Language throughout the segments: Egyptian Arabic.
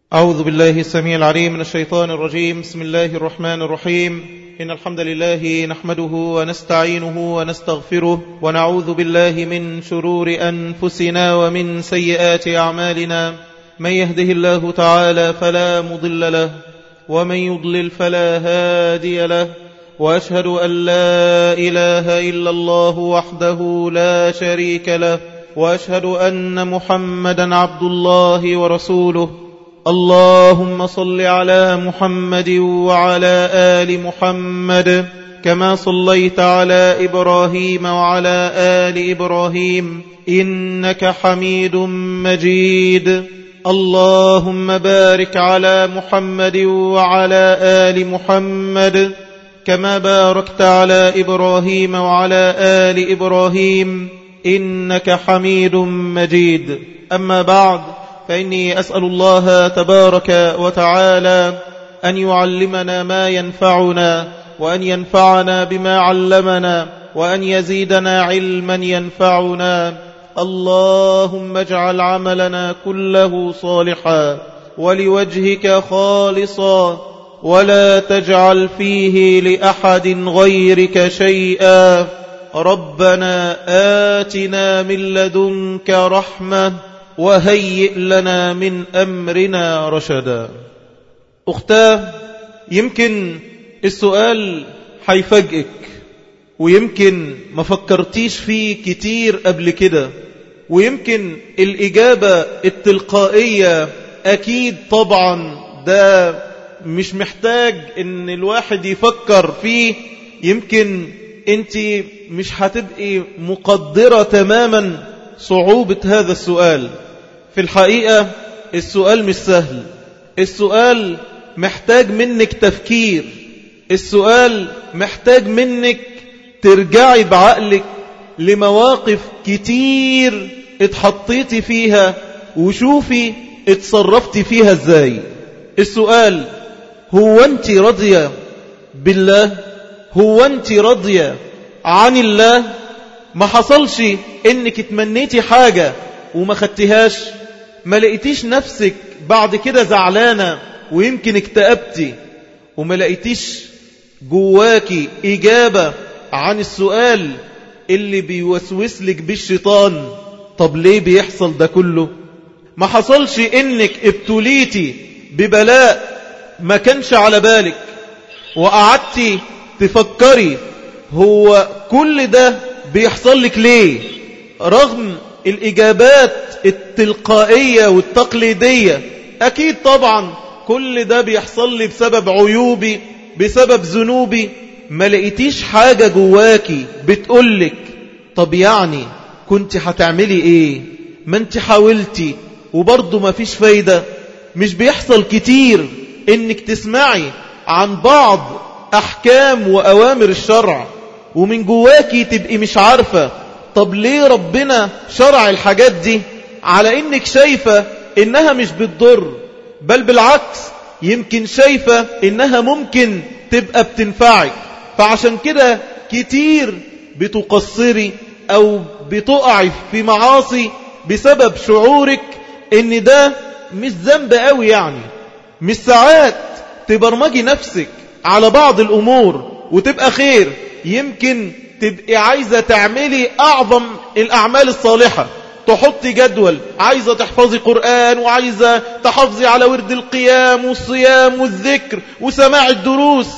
أعوذ بالله السميع العليم من الشيطان الرجيم بسم الله الرحمن الرحيم إن الحمد لله نحمده ونستعينه ونستغفره ونعوذ بالله من شرور أنفسنا ومن سيئات أعمالنا من يهده الله تعالى فلا مضل له ومن يضلل فلا هادي له وأشهد أن لا إله إلا الله وحده لا شريك له وأشهد أن محمدا عبد الله ورسوله اللهم صل على محمد وعلى آل محمد كما صليت على إبراهيم وعلى آل إبراهيم إنك حميد مجيد اللهم بارك على محمد وعلى آل محمد كما باركت على إبراهيم وعلى آل إبراهيم إنك حميد مجيد أما بعد فإني أسأل الله تبارك وتعالى أن يعلمنا ما ينفعنا وأن ينفعنا بما علمنا وأن يزيدنا علما ينفعنا اللهم اجعل عملنا كله صالحا ولوجهك خالصا ولا تجعل فيه لأحد غيرك شيئا ربنا آتنا من لدنك رحمة وهيئ لنا من أمرنا رشدا أختاه يمكن السؤال حيفاجئك ويمكن ما فكرتيش فيه كتير قبل كده ويمكن الإجابة التلقائية أكيد طبعا ده مش محتاج ان الواحد يفكر فيه يمكن انت مش هتبقي مقدرة تماما صعوبة هذا السؤال في الحقيقة السؤال مش سهل السؤال محتاج منك تفكير السؤال محتاج منك ترجعي بعقلك لمواقف كتير اتحطيتي فيها وشوفي اتصرفتي فيها ازاي السؤال هو انت راضية بالله هو انت راضية عن الله ما حصلش انك اتمنيتي حاجة وما خدتهاش ما لقيتيش نفسك بعد كده زعلانة ويمكن اكتئبتي وما لقيتيش جواكي إجابة عن السؤال اللي بيوسوس لك بالشيطان طب ليه بيحصل ده كله ما حصلش انك ابتليتي ببلاء ما كانش على بالك وقعدتي تفكري هو كل ده بيحصل لك ليه رغم الإجابات التلقائية والتقليدية أكيد طبعا كل ده بيحصل لي بسبب عيوبي بسبب ذنوبي ما لقيتيش حاجة جواكي بتقولك طب يعني كنت هتعملي ايه ما انت حاولتي وبرضه ما فيش فايدة مش بيحصل كتير انك تسمعي عن بعض احكام واوامر الشرع ومن جواكي تبقي مش عارفة طب ليه ربنا شرع الحاجات دي على انك شايفة انها مش بتضر بل بالعكس يمكن شايفة انها ممكن تبقى بتنفعك فعشان كده كتير بتقصري او بتقعي في معاصي بسبب شعورك ان ده مش ذنب قوي يعني مش ساعات تبرمجي نفسك على بعض الامور وتبقى خير يمكن تبقي عايزة تعملي أعظم الأعمال الصالحة تحطي جدول عايزة تحفظي قرآن وعايزة تحافظي على ورد القيام والصيام والذكر وسماع الدروس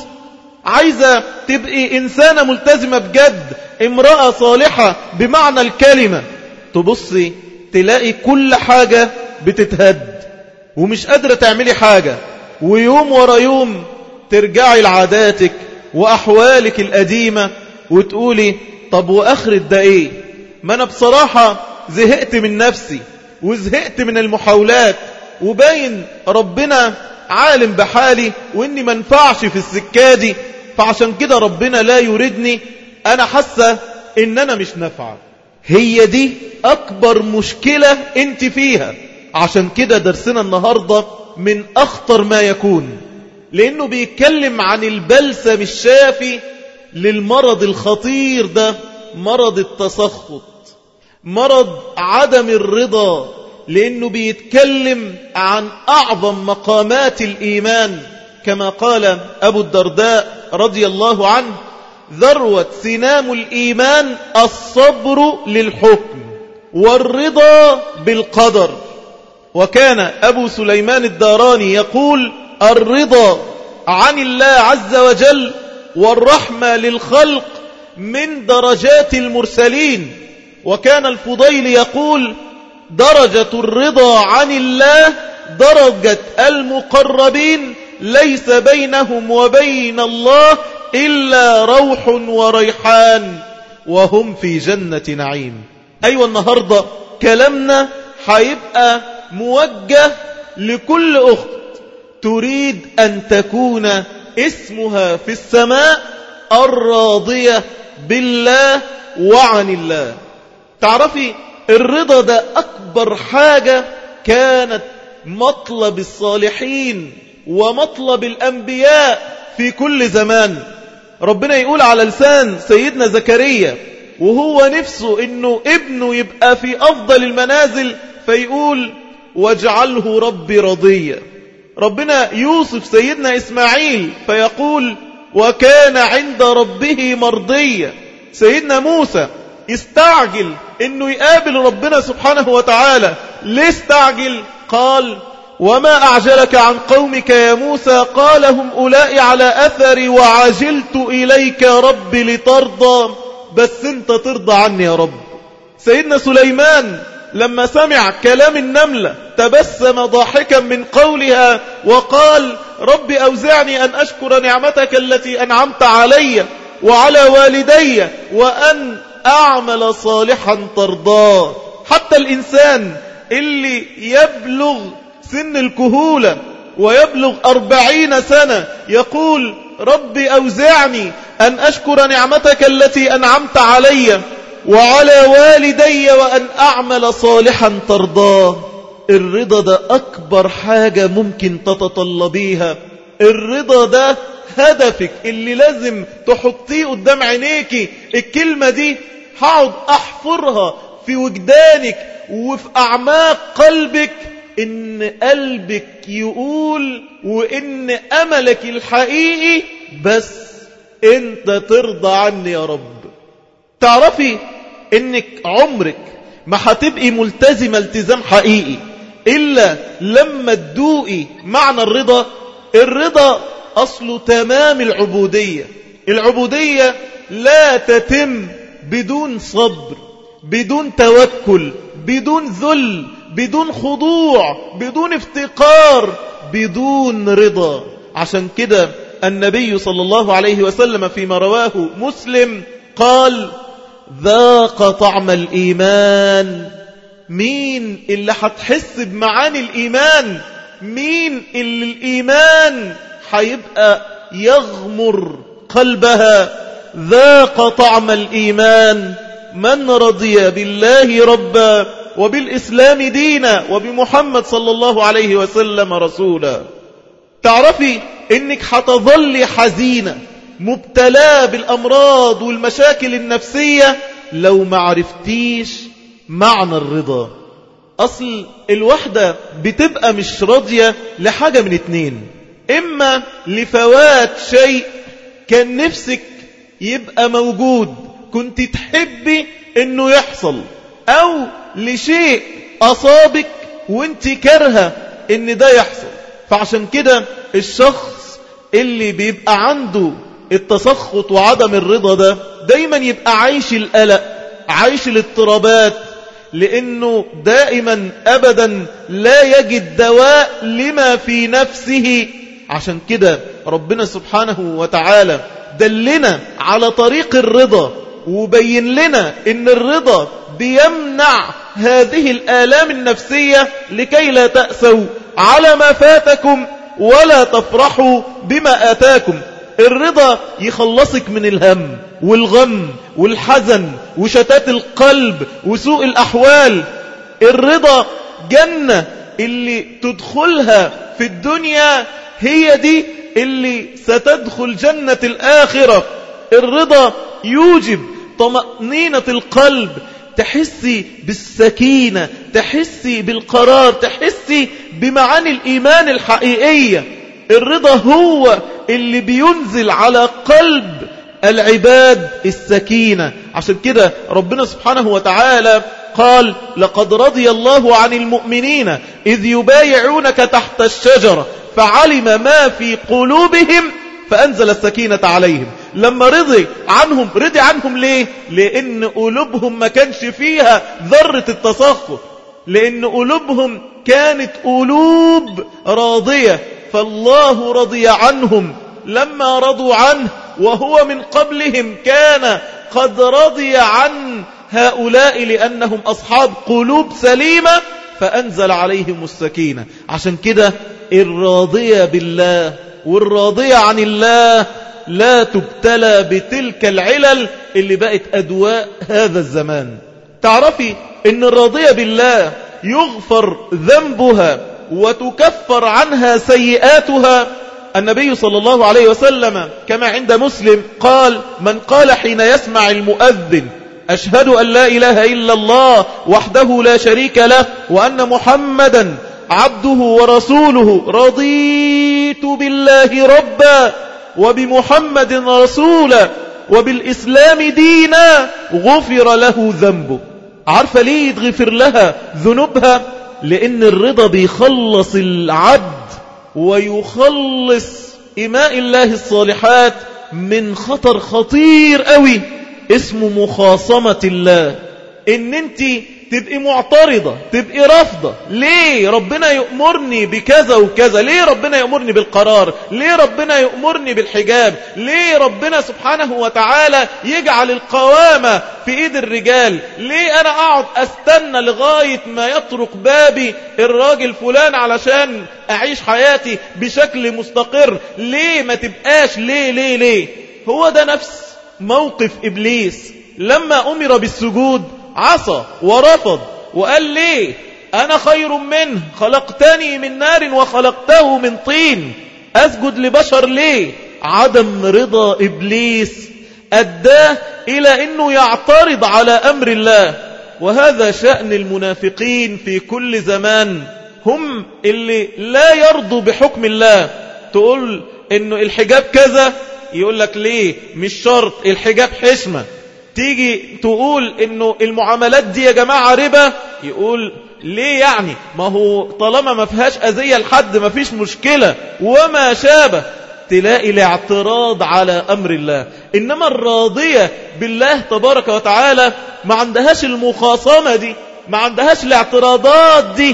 عايزة تبقي إنسانة ملتزمة بجد امرأة صالحة بمعنى الكلمة تبصي تلاقي كل حاجة بتتهد ومش قادرة تعملي حاجة ويوم ورا يوم ترجعي لعاداتك وأحوالك القديمة وتقولي طب وآخرة ده إيه ما أنا بصراحة زهقت من نفسي وزهقت من المحاولات وباين ربنا عالم بحالي وإني منفعش في السكادي فعشان كده ربنا لا يريدني أنا حاسة إن أنا مش نافعة هي دي أكبر مشكلة أنت فيها عشان كده درسنا النهاردة من أخطر ما يكون لأنه بيتكلم عن البلسم الشافي للمرض الخطير ده مرض التسخط مرض عدم الرضا لأنه بيتكلم عن أعظم مقامات الإيمان كما قال أبو الدرداء رضي الله عنه ذروة سنام الإيمان الصبر للحكم والرضا بالقدر وكان أبو سليمان الداراني يقول الرضا عن الله عز وجل والرحمة للخلق من درجات المرسلين وكان الفضيل يقول درجة الرضا عن الله درجة المقربين ليس بينهم وبين الله إلا روح وريحان وهم في جنة نعيم أيوة النهاردة كلامنا حيبقى موجه لكل أخت تريد أن تكون اسمها في السماء الراضية بالله وعن الله تعرفي الرضا ده أكبر حاجة كانت مطلب الصالحين ومطلب الأنبياء في كل زمان ربنا يقول على لسان سيدنا زكريا وهو نفسه انه ابنه يبقى في افضل المنازل فيقول واجعله ربي رضيا ربنا يوصف سيدنا اسماعيل فيقول وكان عند ربه مرضيا سيدنا موسى استعجل انه يقابل ربنا سبحانه وتعالى ليه استعجل قال وما أعجلك عن قومك يا موسى قال هم أولئي على أثري وعجلت إليك يا رب لترضى بس انت ترضى عني يا رب سيدنا سليمان لما سمع كلام النملة تبسم ضاحكا من قولها وقال رب أوزعني أن أشكر نعمتك التي أنعمت علي وعلى والدي وأن أعمل صالحا ترضاه حتى الإنسان اللي يبلغ سن الكهولة ويبلغ أربعين سنة يقول ربي أوزعني أن أشكر نعمتك التي أنعمت علي وعلى والدي وأن أعمل صالحا ترضاه الرضا ده أكبر حاجة ممكن تتطلبيها الرضا ده هدفك اللي لازم تحطيه قدام عينيكي الكلمة دي هقعد أحفرها في وجدانك وفي أعماق قلبك إن قلبك يقول وإن أملك الحقيقي بس أنت ترضى عني يا رب تعرفي إنك عمرك ما هتبقي ملتزمة التزام حقيقي إلا لما تدوقي معنى الرضا الرضا أصل تمام العبودية العبودية لا تتم بدون صبر بدون توكل بدون ذل بدون خضوع بدون افتقار بدون رضا عشان كده النبي صلى الله عليه وسلم فيما رواه مسلم قال ذاق طعم الإيمان مين اللي هتحس بمعاني الإيمان مين اللي الإيمان هيبقى يغمر قلبها ذاق طعم الإيمان من رضي بالله ربا وبالإسلام دينا وبمحمد صلى الله عليه وسلم رسولا تعرفي انك هتظلي حزينة مبتلاه بالأمراض والمشاكل النفسية لو ما عرفتيش معنى الرضا أصل الوحدة بتبقى مش راضية لحاجة من اتنين إما لفوات شيء كان نفسك يبقى موجود كنت تحبي انه يحصل او لشيء اصابك وانت كرهة ان ده يحصل فعشان كده الشخص اللي بيبقى عنده التسخط وعدم الرضا ده دايما يبقى عايش القلق عايش الاضطرابات لانه دائما ابدا لا يجد دواء لما في نفسه عشان كده ربنا سبحانه وتعالى دلنا على طريق الرضا وبين لنا ان الرضا بيمنع هذه الآلام النفسية لكي لا تأسوا على ما فاتكم ولا تفرحوا بما آتاكم الرضا يخلصك من الهم والغم والحزن وشتات القلب وسوء الأحوال الرضا جنة اللي تدخلها في الدنيا هي دي اللي ستدخل جنة الآخرة الرضا يوجب طمأنينة القلب تحسي بالسكينة تحسي بالقرار تحسي بمعاني الإيمان الحقيقية الرضا هو اللي بينزل على قلب العباد السكينة عشان كده ربنا سبحانه وتعالى قال لقد رضي الله عن المؤمنين إذ يبايعونك تحت الشجرة فعلم ما في قلوبهم فأنزل السكينة عليهم لما رضي عنهم رضي عنهم ليه لأن قلوبهم ما كانش فيها ذرة التسخط لأن قلوبهم كانت قلوب راضية فالله رضي عنهم لما رضوا عنه وهو من قبلهم كان قد رضي عن هؤلاء لأنهم أصحاب قلوب سليمة فأنزل عليهم السكينة عشان كده الراضية بالله والراضية عن الله لا تبتلى بتلك العلل اللي بقت أدواء هذا الزمان تعرفي ان الراضية بالله يغفر ذنبها وتكفر عنها سيئاتها النبي صلى الله عليه وسلم كما عند مسلم قال من قال حين يسمع المؤذن أشهد أن لا إله إلا الله وحده لا شريك له وأن محمدا عبده ورسوله رضيت بالله ربا وبمحمد رسولا وبالإسلام دينا غفر له ذنبه عارفة ليه يتغفر لها ذنوبها لأن الرضا بيخلص العبد ويخلص إماء الله الصالحات من خطر خطير قوي اسمه مخاصمة الله ان انت تبقي معترضة تبقي رافضة ليه ربنا يأمرني بكذا وكذا ليه ربنا يأمرني بالقرار ليه ربنا يأمرني بالحجاب ليه ربنا سبحانه وتعالى يجعل القوامة في ايد الرجال ليه انا اقعد استنى لغاية ما يطرق بابي الراجل فلان علشان اعيش حياتي بشكل مستقر ليه ما تبقاش ليه ليه ليه هو ده نفس موقف ابليس لما امر بالسجود عصى ورفض وقال ليه أنا خير منه خلقتني من نار وخلقته من طين أسجد لبشر ليه عدم رضا إبليس أداه إلى أنه يعترض على أمر الله وهذا شأن المنافقين في كل زمان هم اللي لا يرضوا بحكم الله تقول أنه الحجاب كذا يقول لك ليه مش شرط الحجاب حشمة تيجي تقول انه المعاملات دي يا جماعة ربا يقول ليه يعني ما هو طالما ما فيهاش اذية لحد ما فيش مشكلة وما شابه تلاقي الاعتراض على امر الله انما الراضية بالله تبارك وتعالى ما عندهاش المخاصمة دي ما عندهاش الاعتراضات دي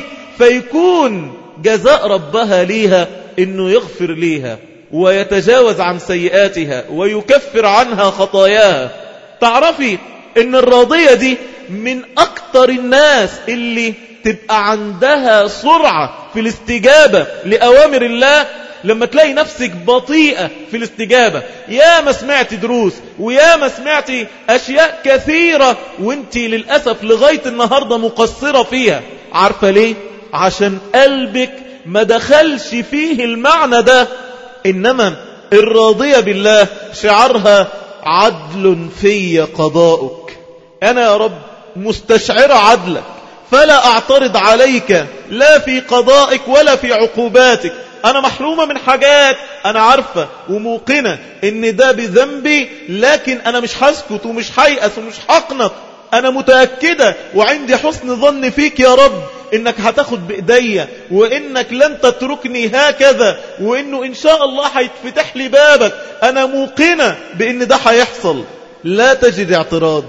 فيكون جزاء ربها ليها انه يغفر ليها ويتجاوز عن سيئاتها ويكفر عنها خطاياها تعرفي ان الراضية دي من اكتر الناس اللي تبقى عندها سرعة في الاستجابة لأوامر الله لما تلاقي نفسك بطيئة في الاستجابة يا ما سمعت دروس ويا ما سمعت أشياء كثيرة وانت للأسف لغاية النهاردة مقصرة فيها عارفة ليه؟ عشان قلبك ما دخلش فيه المعنى ده إنما الراضية بالله شعارها عدل في قضاؤك أنا يا رب مستشعر عدلك فلا أعترض عليك لا في قضائك ولا في عقوباتك أنا محرومة من حاجات أنا عارفة وموقنة إن ده بذنبي لكن أنا مش هسكت ومش هيأس ومش هقنط أنا متأكدة وعندي حسن ظن فيك يا رب إنك هتاخد بإيديا وإنك لن تتركني هكذا وإنه إن شاء الله هيتفتح لي بابك أنا موقنة بإن ده هيحصل لا تجد اعتراض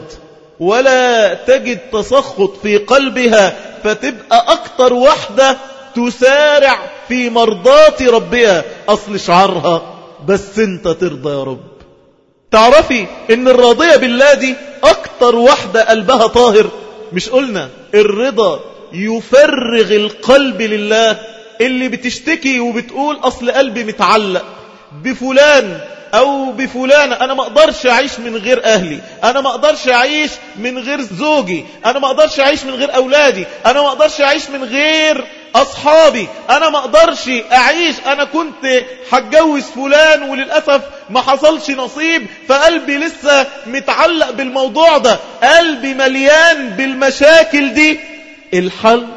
ولا تجد تسخط في قلبها فتبقى أكتر واحدة تسارع في مرضات ربها أصل شعرها بس انت ترضى يا رب تعرفي ان الراضية بالله دي اكتر واحدة قلبها طاهر مش قلنا الرضا يفرغ القلب لله اللي بتشتكي وبتقول اصل قلبي متعلق بفلان او بفلانة انا ما اقدرش اعيش من غير اهلي انا ما اقدرش اعيش من غير زوجي انا ما اقدرش اعيش من غير اولادي انا ما اقدرش اعيش من غير اصحابي انا ما اقدرش اعيش انا كنت هتجوز فلان وللاسف ما حصلش نصيب فقلبي لسه متعلق بالموضوع ده قلبي مليان بالمشاكل دي الحل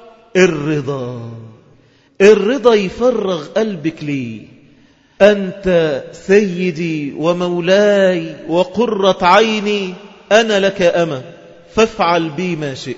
الرضا الرضا يفرغ قلبك ليه أنت سيدي ومولاي وقرة عيني أنا لك أما فافعل بي ما شئت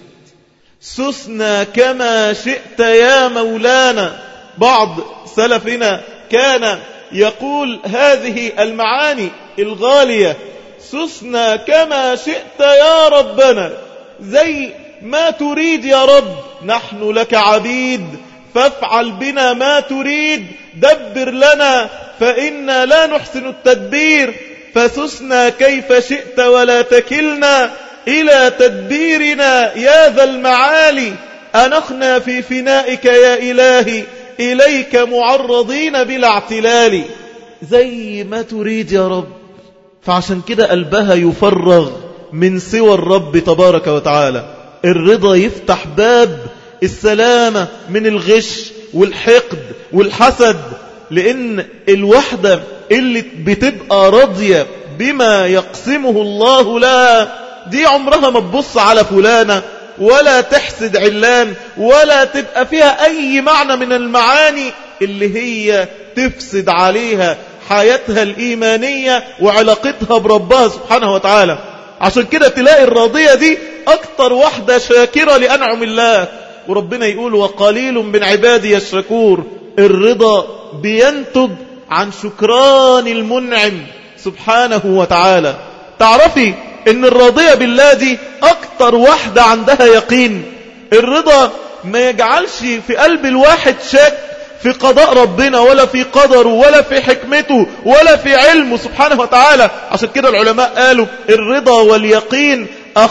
سسنا كما شئت يا مولانا بعض سلفنا كان يقول هذه المعاني الغالية سسنا كما شئت يا ربنا زي ما تريد يا رب نحن لك عبيد فافعل بنا ما تريد دبر لنا فإنا لا نحسن التدبير فسسنا كيف شئت ولا تكلنا إلى تدبيرنا يا ذا المعالي أنخنا في فنائك يا إلهي إليك معرضين بلا اعتلال زي ما تريد يا رب فعشان كده قلبها يفرغ من سوى الرب تبارك وتعالى الرضا يفتح باب السلامة من الغش والحقد والحسد لأن الوحدة اللي بتبقى راضية بما يقسمه الله لها دي عمرها ما تبص على فلانة ولا تحسد علان ولا تبقى فيها أي معنى من المعاني اللي هي تفسد عليها حياتها الإيمانية وعلاقتها بربها سبحانه وتعالى عشان كده تلاقي الراضية دي أكتر واحدة شاكرة لأنعم الله وربنا يقول وقليل من عبادي الشكور الرضا بينتج عن شكران المنعم سبحانه وتعالى تعرفي ان الراضية بالله دي اكتر واحدة عندها يقين الرضا ما يجعلش في قلب الواحد شك في قضاء ربنا ولا في قدره ولا في حكمته ولا في علمه سبحانه وتعالى عشان كده العلماء قالوا الرضا واليقين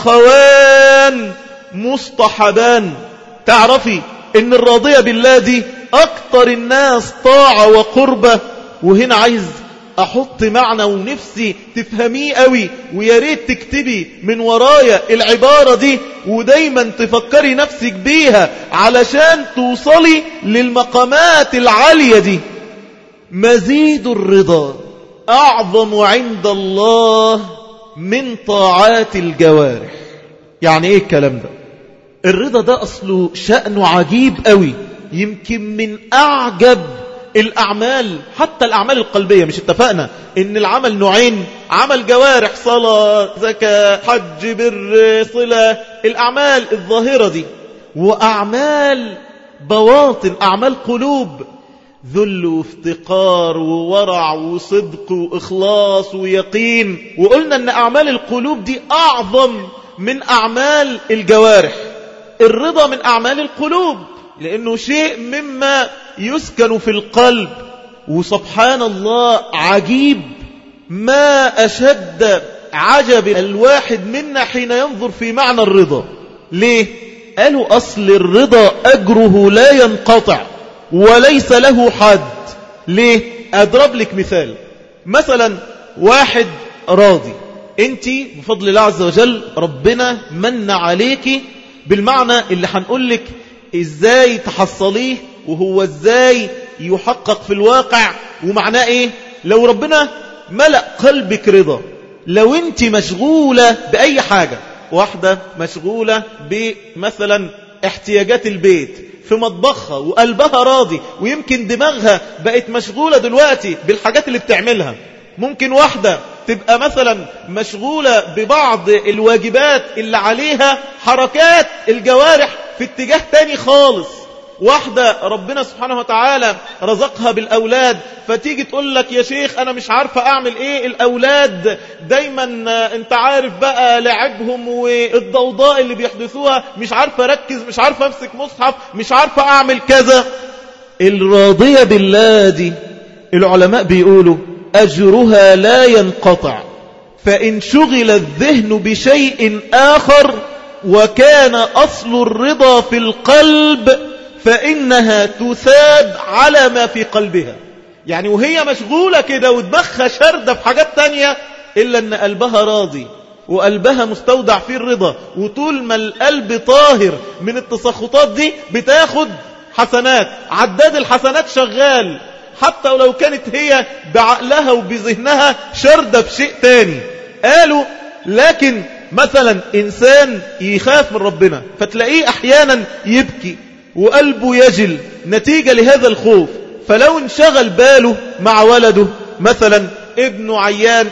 أخوان مصطحبان تعرفي ان الراضية بالله دي اكتر الناس طاعة وقربة وهنا عايز احط معنى ونفسي تفهميه قوي ويا ريت تكتبي من ورايا العبارة دي ودايما تفكري نفسك بيها علشان توصلي للمقامات العالية دي مزيد الرضا اعظم عند الله من طاعات الجوارح يعني ايه الكلام ده الرضا ده اصله شأنه عجيب قوي يمكن من اعجب الأعمال حتى الأعمال القلبية مش اتفقنا إن العمل نوعين عمل جوارح صلاة زكاة حج بر صلة الأعمال الظاهرة دي وأعمال بواطن أعمال قلوب ذل وافتقار وورع وصدق وإخلاص ويقين وقلنا أن أعمال القلوب دي أعظم من أعمال الجوارح الرضا من أعمال القلوب لأنه شيء مما يسكن في القلب وسبحان الله عجيب ما أشد عجب الواحد منا حين ينظر في معنى الرضا ليه؟ قالوا أصل الرضا أجره لا ينقطع وليس له حد ليه؟ أضرب لك مثال مثلا واحد راضي انت بفضل الله عز وجل ربنا من عليك بالمعنى اللي هنقول لك ازاي تحصليه وهو ازاي يحقق في الواقع ومعناه ايه لو ربنا ملأ قلبك رضا لو انت مشغولة بأي حاجة واحدة مشغولة بمثلا احتياجات البيت في مطبخها وقلبها راضي ويمكن دماغها بقت مشغولة دلوقتي بالحاجات اللي بتعملها ممكن واحدة تبقى مثلا مشغولة ببعض الواجبات اللي عليها حركات الجوارح في اتجاه تاني خالص واحدة ربنا سبحانه وتعالى رزقها بالأولاد فتيجي تقول لك يا شيخ أنا مش عارفة أعمل إيه الأولاد دايما أنت عارف بقى لعبهم والضوضاء اللي بيحدثوها مش عارفة أركز مش عارفة أمسك مصحف مش عارفة أعمل كذا الراضية بالله دي العلماء بيقولوا أجرها لا ينقطع فإن شغل الذهن بشيء آخر وكان أصل الرضا في القلب فإنها تثاب على ما في قلبها يعني وهي مشغولة كده ودماغها شردة في حاجات تانية إلا أن قلبها راضي وقلبها مستودع فيه الرضا وطول ما القلب طاهر من التسخطات دي بتاخد حسنات عداد الحسنات شغال حتى ولو كانت هي بعقلها وبذهنها شردة في شيء تاني قالوا لكن مثلا إنسان يخاف من ربنا فتلاقيه أحيانا يبكي وقلبه يجل نتيجة لهذا الخوف فلو انشغل باله مع ولده مثلا ابنه عيان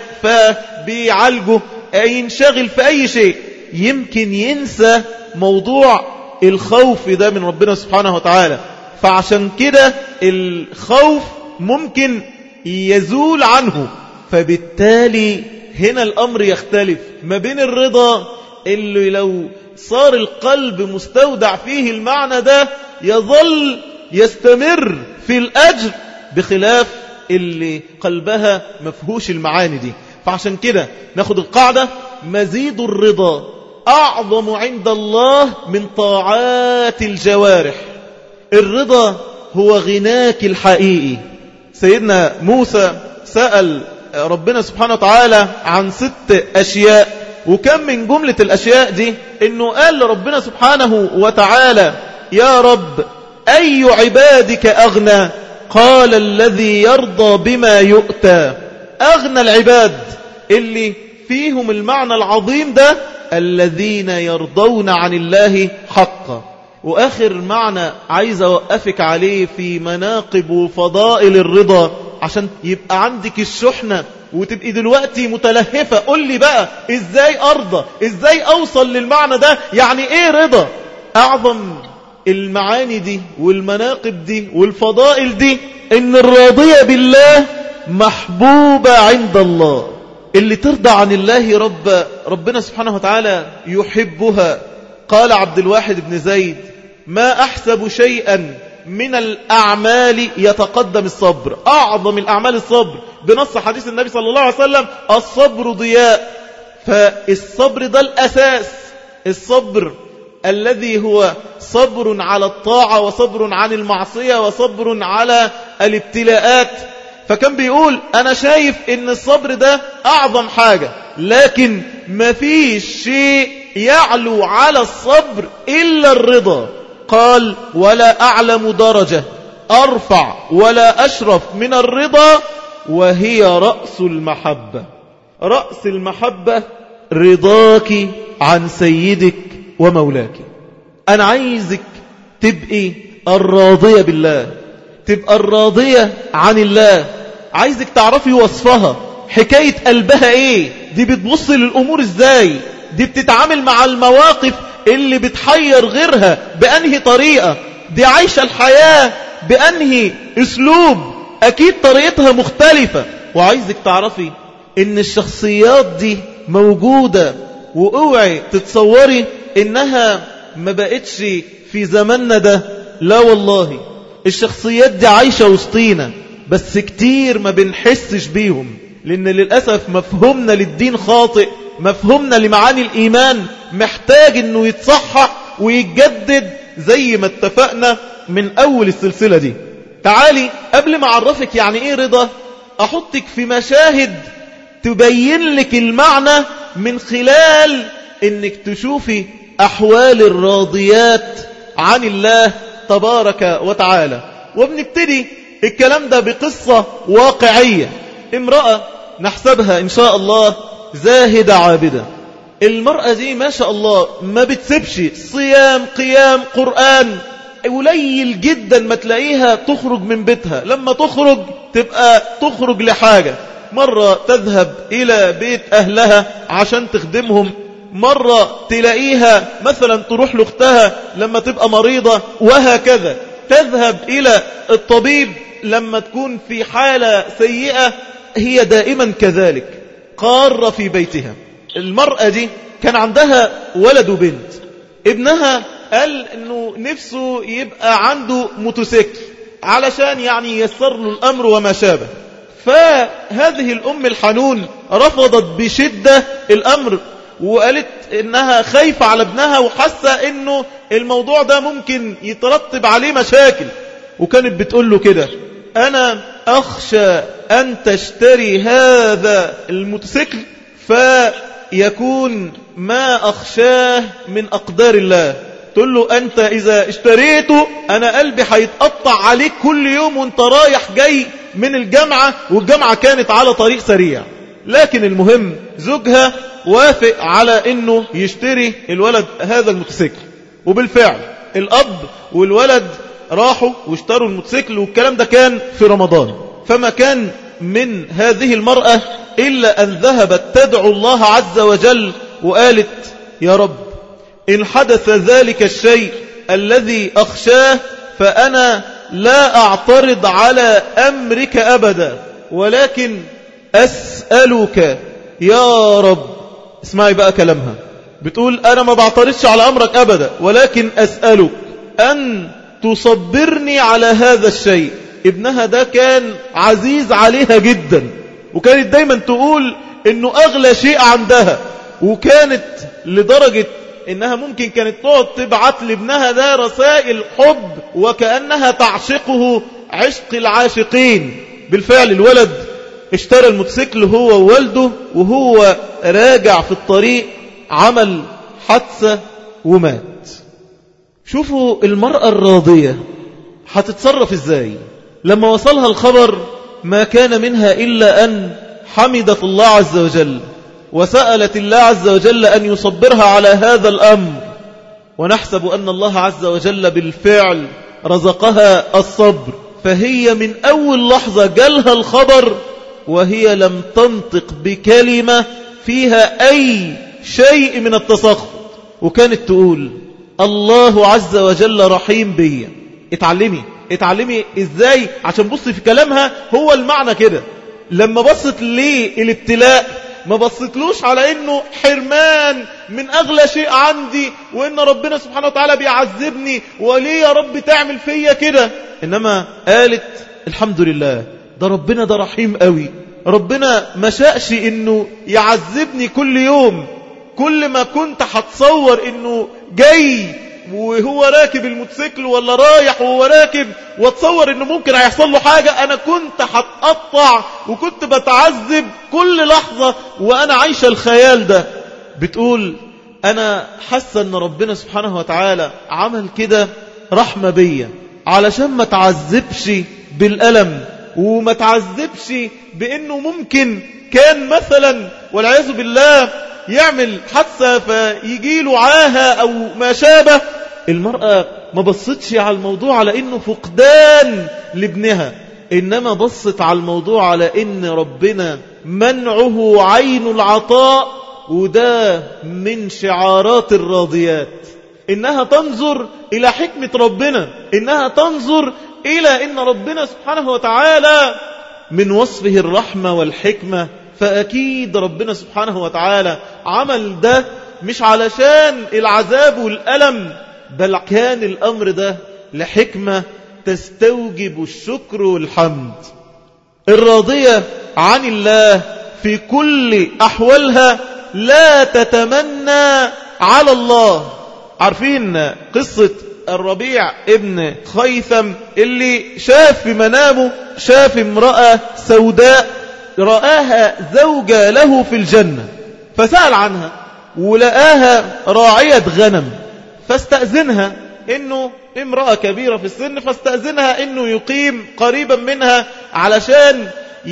فبيعالجه ينشغل في أي شيء يمكن ينسى موضوع الخوف ده من ربنا سبحانه وتعالى فعشان كده الخوف ممكن يزول عنه فبالتالي هنا الأمر يختلف ما بين الرضا اللي لو صار القلب مستودع فيه المعنى ده يظل يستمر في الأجر بخلاف اللي قلبها مفهوش المعاني دي فعشان كده ناخد القاعدة مزيد الرضا أعظم عند الله من طاعات الجوارح الرضا هو غناك الحقيقي سيدنا موسى سأل ربنا سبحانه وتعالى عن ست أشياء وكم من جملة الأشياء دي إنه قال لربنا سبحانه وتعالى يا رب أي عبادك أغنى قال الذي يرضى بما يؤتى أغنى العباد اللي فيهم المعنى العظيم ده الذين يرضون عن الله حقا وآخر معنى عايز أوقفك عليه في مناقب وفضائل الرضا عشان يبقى عندك الشحنة وتبقي دلوقتي متلهفة قول لي بقى ازاي ارضى ازاي اوصل للمعنى ده يعني ايه رضا اعظم المعاني دي والمناقب دي والفضائل دي ان الراضية بالله محبوبة عند الله اللي ترضى عن الله رب ربنا سبحانه وتعالى يحبها قال عبد الواحد بن زيد ما أحسب شيئا من الأعمال يتقدم الصبر أعظم الأعمال الصبر بنص حديث النبي صلى الله عليه وسلم الصبر ضياء فالصبر ده الأساس الصبر الذي هو صبر على الطاعة وصبر عن المعصية وصبر على الابتلاءات فكان بيقول أنا شايف إن الصبر ده أعظم حاجة لكن ما فيش شيء يعلو على الصبر إلا الرضا قال ولا أعلم درجة أرفع ولا أشرف من الرضا وهي رأس المحبة رأس المحبة رضاك عن سيدك ومولاك أنا عايزك تبقي الراضية بالله تبقى الراضية عن الله عايزك تعرفي وصفها حكاية قلبها ايه دي بتبص للأمور ازاي دي بتتعامل مع المواقف اللي بتحير غيرها بأنهي طريقة دي عايشة الحياة بأنهي اسلوب أكيد طريقتها مختلفة وعايزك تعرفي ان الشخصيات دي موجودة واوعي تتصوري انها ما بقتش في زماننا ده لا والله الشخصيات دي عايشة وسطينا بس كتير ما بنحسش بيهم لأن للأسف مفهومنا للدين خاطئ مفهومنا لمعاني الإيمان محتاج أنه يتصحح ويتجدد زي ما اتفقنا من أول السلسلة دي تعالي قبل ما أعرفك يعني إيه رضا أحطك في مشاهد تبين لك المعنى من خلال أنك تشوفي أحوال الراضيات عن الله تبارك وتعالى وبنبتدي الكلام ده بقصة واقعية امرأة نحسبها إن شاء الله زاهدة عابدة المرأة دي ما شاء الله ما بتسيبش صيام قيام قرآن قليل جدا ما تلاقيها تخرج من بيتها لما تخرج تبقى تخرج لحاجة مرة تذهب إلى بيت أهلها عشان تخدمهم مرة تلاقيها مثلا تروح لأختها لما تبقى مريضة وهكذا تذهب إلى الطبيب لما تكون في حالة سيئة هي دائما كذلك قارة في بيتها المرأة دي كان عندها ولد وبنت ابنها قال انه نفسه يبقى عنده موتوسيكل علشان يعني ييسر له الامر وما شابه فهذه الام الحنون رفضت بشدة الامر وقالت انها خايفة على ابنها وحاسة انه الموضوع ده ممكن يترتب عليه مشاكل وكانت بتقول له كده انا اخشى ان تشتري هذا الموتوسيكل فيكون ما اخشاه من اقدار الله تقول له انت اذا اشتريته انا قلبي هيتقطع عليك كل يوم وانت رايح جاي من الجامعة والجامعة كانت على طريق سريع لكن المهم زوجها وافق على انه يشتري الولد هذا الموتوسيكل وبالفعل الاب والولد راحوا واشتروا الموتوسيكل والكلام ده كان في رمضان فما كان من هذه المرأة إلا أن ذهبت تدعو الله عز وجل وقالت يا رب إن حدث ذلك الشيء الذي أخشاه فأنا لا أعترض على أمرك أبدا ولكن أسألك يا رب اسمعي بقى كلامها بتقول أنا ما بعترضش على أمرك أبدا ولكن أسألك أن تصبرني على هذا الشيء ابنها ده كان عزيز عليها جدا وكانت دايما تقول انه اغلى شيء عندها وكانت لدرجة انها ممكن كانت تقعد تبعت لابنها ده رسائل حب وكأنها تعشقه عشق العاشقين بالفعل الولد اشترى الموتوسيكل هو ووالده وهو راجع في الطريق عمل حادثة ومات شوفوا المرأة الراضية هتتصرف ازاي لما وصلها الخبر ما كان منها إلا أن حمدت الله عز وجل وسألت الله عز وجل أن يصبرها على هذا الأمر ونحسب أن الله عز وجل بالفعل رزقها الصبر فهي من أول لحظة جالها الخبر وهي لم تنطق بكلمة فيها أي شيء من التسخط وكانت تقول الله عز وجل رحيم بي اتعلمي اتعلمي ازاي عشان بصي في كلامها هو المعنى كده لما بصت للابتلاء ما بصتلوش على انه حرمان من اغلى شيء عندي وان ربنا سبحانه وتعالى بيعذبني وليه يا رب تعمل فيا كده انما قالت الحمد لله ده ربنا ده رحيم قوي ربنا ما شاءش انه يعذبني كل يوم كل ما كنت هتصور انه جاي وهو راكب الموتوسيكل ولا رايح وهو راكب واتصور انه ممكن هيحصل له حاجة انا كنت هتقطع وكنت بتعذب كل لحظة وانا عايشة الخيال ده بتقول انا حاسة ان ربنا سبحانه وتعالى عمل كده رحمة بيا علشان ما تعذبش بالألم وما تعذبش بانه ممكن كان مثلا والعياذ بالله يعمل حادثة فيجي له عاهة أو ما شابه المرأة ما بصتش على الموضوع على إنه فقدان لابنها إنما بصت على الموضوع على إن ربنا منعه عين العطاء وده من شعارات الراضيات إنها تنظر إلى حكمة ربنا إنها تنظر إلى إن ربنا سبحانه وتعالى من وصفه الرحمة والحكمة فأكيد ربنا سبحانه وتعالى عمل ده مش علشان العذاب والألم بل كان الأمر ده لحكمة تستوجب الشكر والحمد الراضية عن الله في كل أحوالها لا تتمنى على الله عارفين قصة الربيع ابن خيثم اللي شاف في منامه شاف امرأة سوداء رآها زوجة له في الجنة فسأل عنها ولقاها راعية غنم فاستأذنها انه امرأة كبيرة في السن فاستأذنها انه يقيم قريبا منها علشان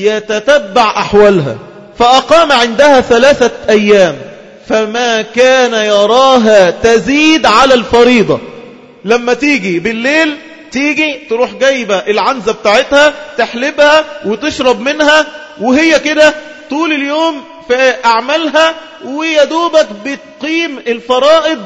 يتتبع احوالها فاقام عندها ثلاثة ايام فما كان يراها تزيد على الفريضة لما تيجي بالليل تيجي تروح جايبة العنزة بتاعتها تحلبها وتشرب منها وهي كده طول اليوم في أعمالها ويدوبك بتقيم الفرائض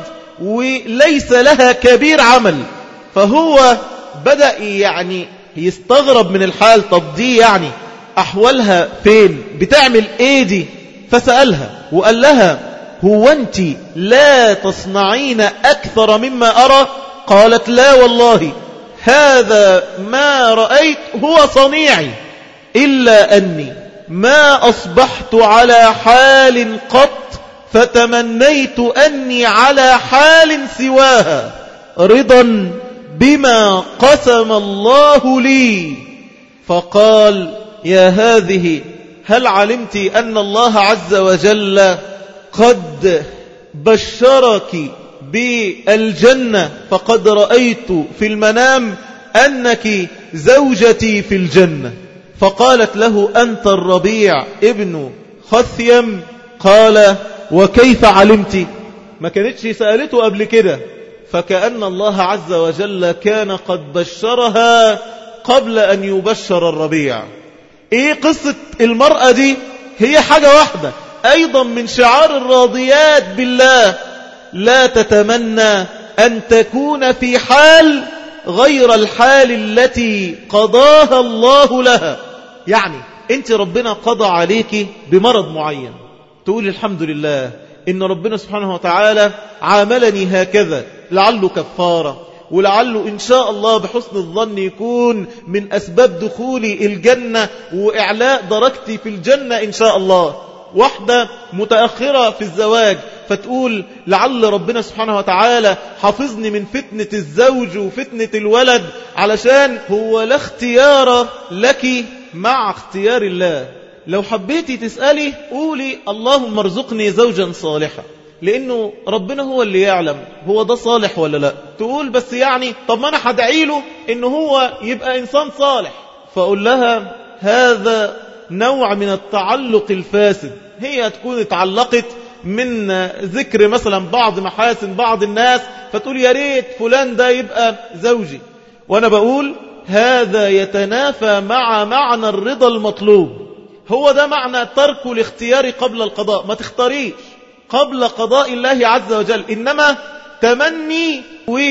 وليس لها كبير عمل فهو بدأ يعني يستغرب من الحال طب دي يعني أحوالها فين بتعمل ايه دي فسألها وقال لها هو أنت لا تصنعين أكثر مما أرى قالت لا والله هذا ما رأيت هو صنيعي إلا أني ما أصبحت على حال قط فتمنيت أني على حال سواها رضا بما قسم الله لي فقال يا هذه هل علمت أن الله عز وجل قد بشرك بالجنة فقد رأيت في المنام أنك زوجتي في الجنة فقالت له أنت الربيع ابن خثيم قال وكيف علمت ما كانتش سألته قبل كده فكأن الله عز وجل كان قد بشرها قبل أن يبشر الربيع ايه قصة المرأة دي هي حاجة واحدة ايضا من شعار الراضيات بالله لا تتمنى ان تكون في حال غير الحال التي قضاها الله لها يعني انت ربنا قضى عليك بمرض معين تقول الحمد لله ان ربنا سبحانه وتعالى عاملني هكذا لعله كفارة ولعله إن شاء الله بحسن الظن يكون من أسباب دخولي الجنة وإعلاء درجتي في الجنة إن شاء الله واحدة متأخرة في الزواج فتقول لعل ربنا سبحانه وتعالى حافظني من فتنة الزوج وفتنة الولد علشان هو لا اختيار لك مع اختيار الله لو حبيتي تسألي قولي اللهم ارزقني زوجا صالحا لأنه ربنا هو اللي يعلم هو ده صالح ولا لا تقول بس يعني طب ما أنا هدعي له إنه هو يبقى إنسان صالح فأقول لها هذا نوع من التعلق الفاسد هي تكون اتعلقت من ذكر مثلا بعض محاسن بعض الناس فتقول يا ريت فلان ده يبقى زوجي وأنا بقول هذا يتنافى مع معنى الرضا المطلوب هو ده معنى ترك الاختيار قبل القضاء ما تختاريش قبل قضاء الله عز وجل إنما تمني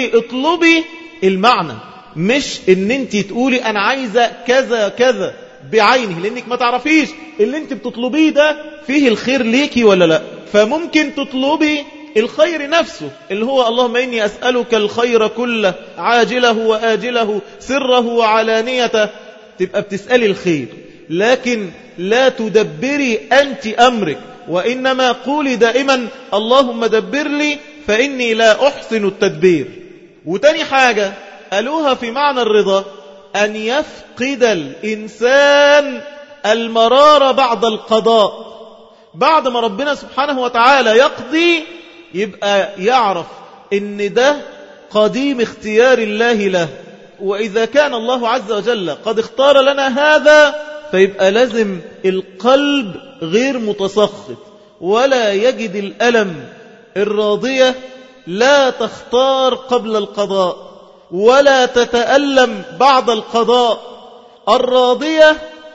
واطلبي المعنى مش ان انت تقولي انا عايزة كذا كذا بعينه لانك ما تعرفيش اللي انت بتطلبيه ده فيه الخير ليكي ولا لا فممكن تطلبي الخير نفسه اللي هو اللهم إني أسألك الخير كله عاجله وآجله سره وعلانيته تبقى بتسألي الخير لكن لا تدبري أنت أمرك وإنما قولي دائما اللهم دبر لي فإني لا أحسن التدبير وتاني حاجة قالوها في معنى الرضا أن يفقد الإنسان المرار بعد القضاء بعد ما ربنا سبحانه وتعالى يقضي يبقى يعرف ان ده قديم اختيار الله له وإذا كان الله عز وجل قد اختار لنا هذا فيبقى لازم القلب غير متسخط ولا يجد الألم الراضية لا تختار قبل القضاء ولا تتألم بعد القضاء الراضية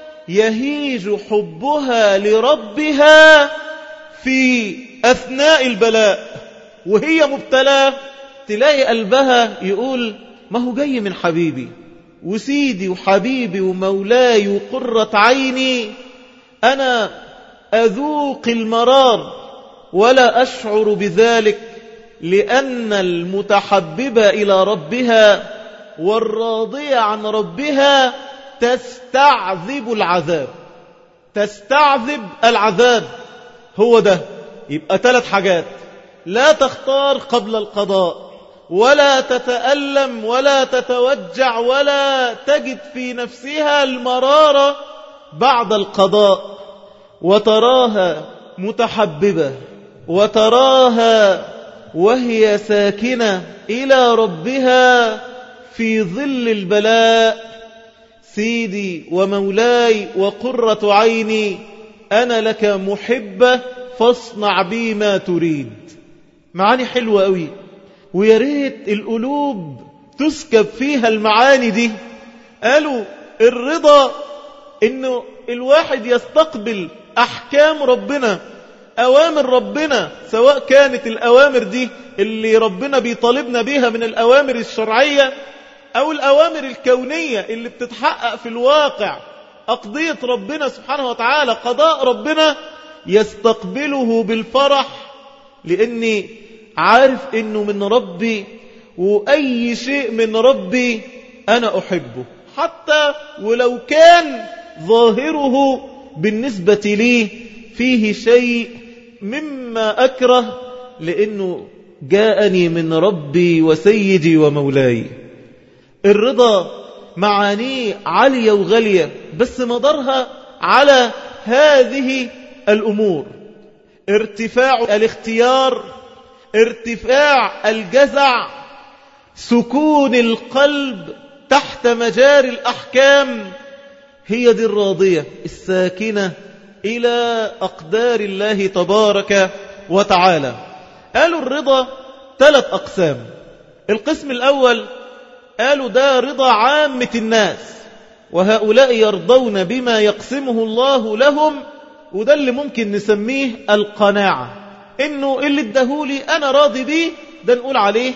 يهيج حبها لربها في أثناء البلاء وهي مبتلاه تلاقي قلبها يقول ما هو جاي من حبيبي وسيدي وحبيبي ومولاي وقرة عيني أنا أذوق المرار ولا أشعر بذلك لأن المتحببة إلى ربها والراضية عن ربها تستعذب العذاب تستعذب العذاب هو ده يبقى ثلاث حاجات لا تختار قبل القضاء ولا تتألم ولا تتوجع ولا تجد في نفسها المرارة بعد القضاء وتراها متحببة وتراها وهي ساكنة إلى ربها في ظل البلاء سيدي ومولاي وقرة عيني أنا لك محبة فاصنع بي ما تريد معاني حلوة قوي ويا ريت القلوب تسكب فيها المعاني دي قالوا الرضا انه الواحد يستقبل احكام ربنا اوامر ربنا سواء كانت الاوامر دي اللي ربنا بيطالبنا بيها من الاوامر الشرعية او الاوامر الكونية اللي بتتحقق في الواقع اقضية ربنا سبحانه وتعالى قضاء ربنا يستقبله بالفرح لاني عارف انه من ربي واي شيء من ربي انا احبه حتى ولو كان ظاهره بالنسبة لي فيه شيء مما أكره لأنه جاءني من ربي وسيدي ومولاي الرضا معانيه عالية وغالية بس مدارها على هذه الأمور ارتفاع الاختيار ارتفاع الجزع سكون القلب تحت مجاري الأحكام هي دي الراضية الساكنة إلى أقدار الله تبارك وتعالى قالوا الرضا ثلاث أقسام القسم الأول قالوا ده رضا عامة الناس وهؤلاء يرضون بما يقسمه الله لهم وده اللي ممكن نسميه القناعة إنه اللي ادهولي أنا راضي بيه ده نقول عليه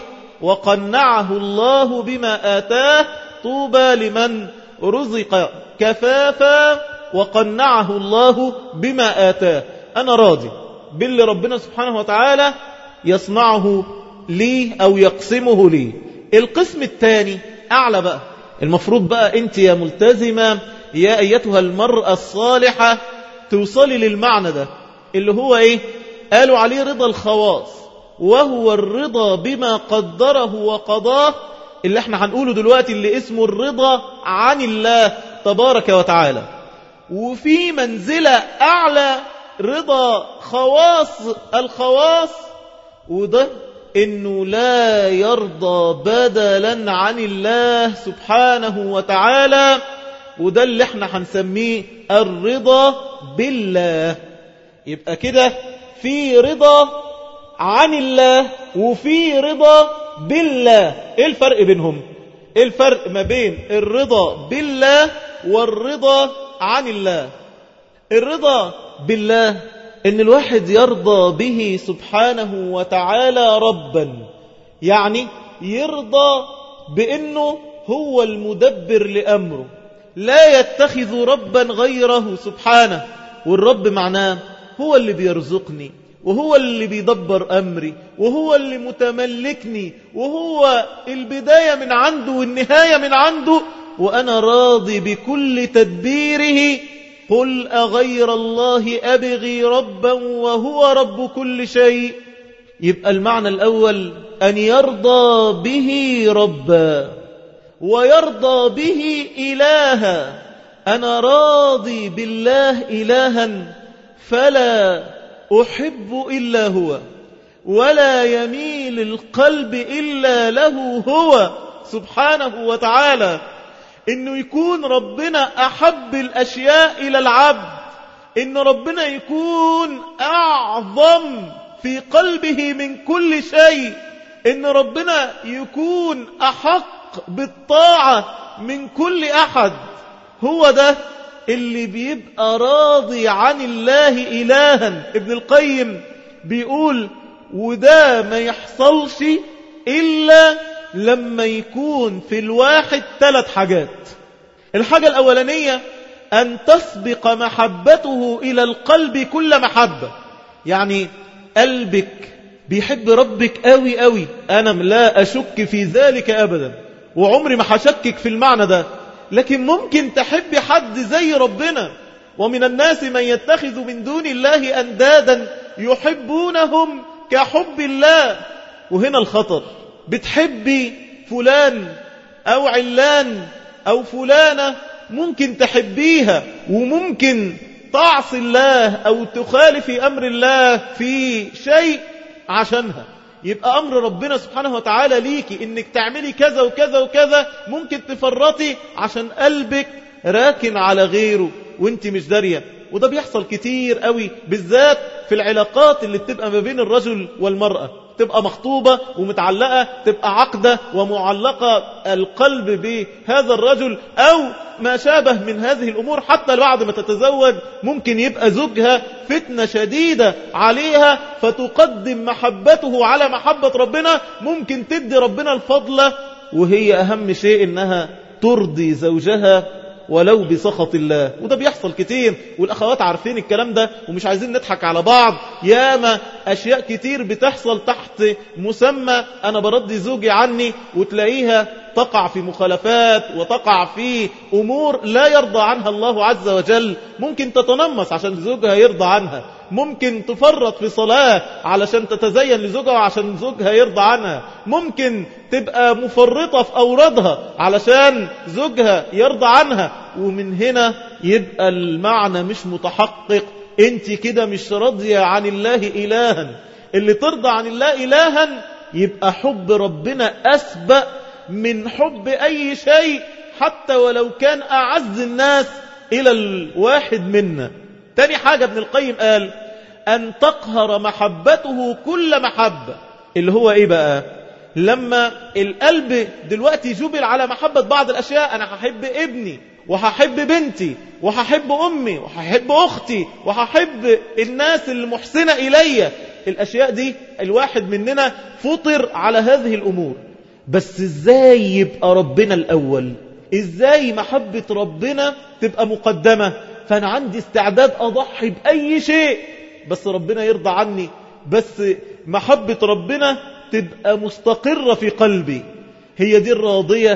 وقنعه الله بما آتاه طوبى لمن رزق كفافا وقنعه الله بما آتاه أنا راضي باللي ربنا سبحانه وتعالى يصنعه لي أو يقسمه لي القسم الثاني أعلى بقى المفروض بقى أنت يا ملتزمة يا أيتها المرأة الصالحة توصلي للمعنى ده اللي هو إيه قالوا عليه رضا الخواص وهو الرضا بما قدره وقضاه اللي احنا هنقوله دلوقتي اللي اسمه الرضا عن الله تبارك وتعالى وفي منزلة أعلى رضا خواص الخواص وده انه لا يرضى بدلا عن الله سبحانه وتعالى وده اللي احنا هنسميه الرضا بالله يبقى كده في رضا عن الله وفي رضا بالله ايه الفرق بينهم ايه الفرق ما بين الرضا بالله والرضا عن الله الرضا بالله ان الواحد يرضى به سبحانه وتعالى ربا يعني يرضى بانه هو المدبر لامره لا يتخذ ربا غيره سبحانه والرب معناه هو اللي بيرزقني وهو اللي بيدبر أمري وهو اللي متملكني وهو البداية من عنده والنهاية من عنده وأنا راضي بكل تدبيره قل أغير الله أبغي ربا وهو رب كل شيء يبقى المعنى الأول أن يرضى به ربا ويرضى به إلها أنا راضي بالله إلها فلا أحب إلا هو ولا يميل القلب إلا له هو سبحانه وتعالى إنه يكون ربنا أحب الأشياء إلى العبد إن ربنا يكون أعظم في قلبه من كل شيء إن ربنا يكون أحق بالطاعة من كل أحد هو ده اللي بيبقى راضي عن الله إلها ابن القيم بيقول وده ما يحصلش إلا لما يكون في الواحد ثلاث حاجات الحاجة الأولانية أن تسبق محبته إلى القلب كل محبة يعني قلبك بيحب ربك قوي قوي أنا لا أشك في ذلك أبدا وعمري ما هشكك في المعنى ده لكن ممكن تحب حد زي ربنا ومن الناس من يتخذ من دون الله أندادا يحبونهم كحب الله وهنا الخطر بتحبي فلان أو علان أو فلانة ممكن تحبيها وممكن تعصي الله أو تخالفي أمر الله في شيء عشانها يبقى أمر ربنا سبحانه وتعالى ليكي إنك تعملي كذا وكذا وكذا ممكن تفرطي عشان قلبك راكن على غيره وانت مش دارية وده بيحصل كتير قوي بالذات في العلاقات اللي بتبقى ما بين الرجل والمرأة تبقى مخطوبة ومتعلقة تبقى عقدة ومعلقة القلب بهذا الرجل أو ما شابه من هذه الأمور حتى بعد ما تتزوج ممكن يبقى زوجها فتنة شديدة عليها فتقدم محبته على محبة ربنا ممكن تدي ربنا الفضل وهي أهم شيء إنها ترضي زوجها ولو بسخط الله وده بيحصل كتير والأخوات عارفين الكلام ده ومش عايزين نضحك على بعض ياما أشياء كتير بتحصل تحت مسمى أنا برضي زوجي عني وتلاقيها تقع في مخالفات وتقع في أمور لا يرضى عنها الله عز وجل ممكن تتنمص عشان زوجها يرضى عنها ممكن تفرط في صلاة علشان تتزين لزوجها وعشان زوجها يرضى عنها ممكن تبقى مفرطة في أورادها علشان زوجها يرضى عنها ومن هنا يبقى المعنى مش متحقق انت كده مش راضية عن الله إلها اللي ترضى عن الله إلها يبقى حب ربنا أسبق من حب أي شيء حتى ولو كان أعز الناس إلى الواحد منا تاني حاجة ابن القيم قال أن تقهر محبته كل محبة اللي هو إيه بقى لما القلب دلوقتي جبل على محبة بعض الأشياء أنا هحب ابني وهحب بنتي وهحب أمي وهحب أختي وهحب الناس المحسنة إلي الأشياء دي الواحد مننا فطر على هذه الأمور بس إزاي يبقى ربنا الأول إزاي محبة ربنا تبقى مقدمة فأنا عندي استعداد أضحي بأي شيء بس ربنا يرضى عني بس محبة ربنا تبقى مستقرة في قلبي هي دي الراضية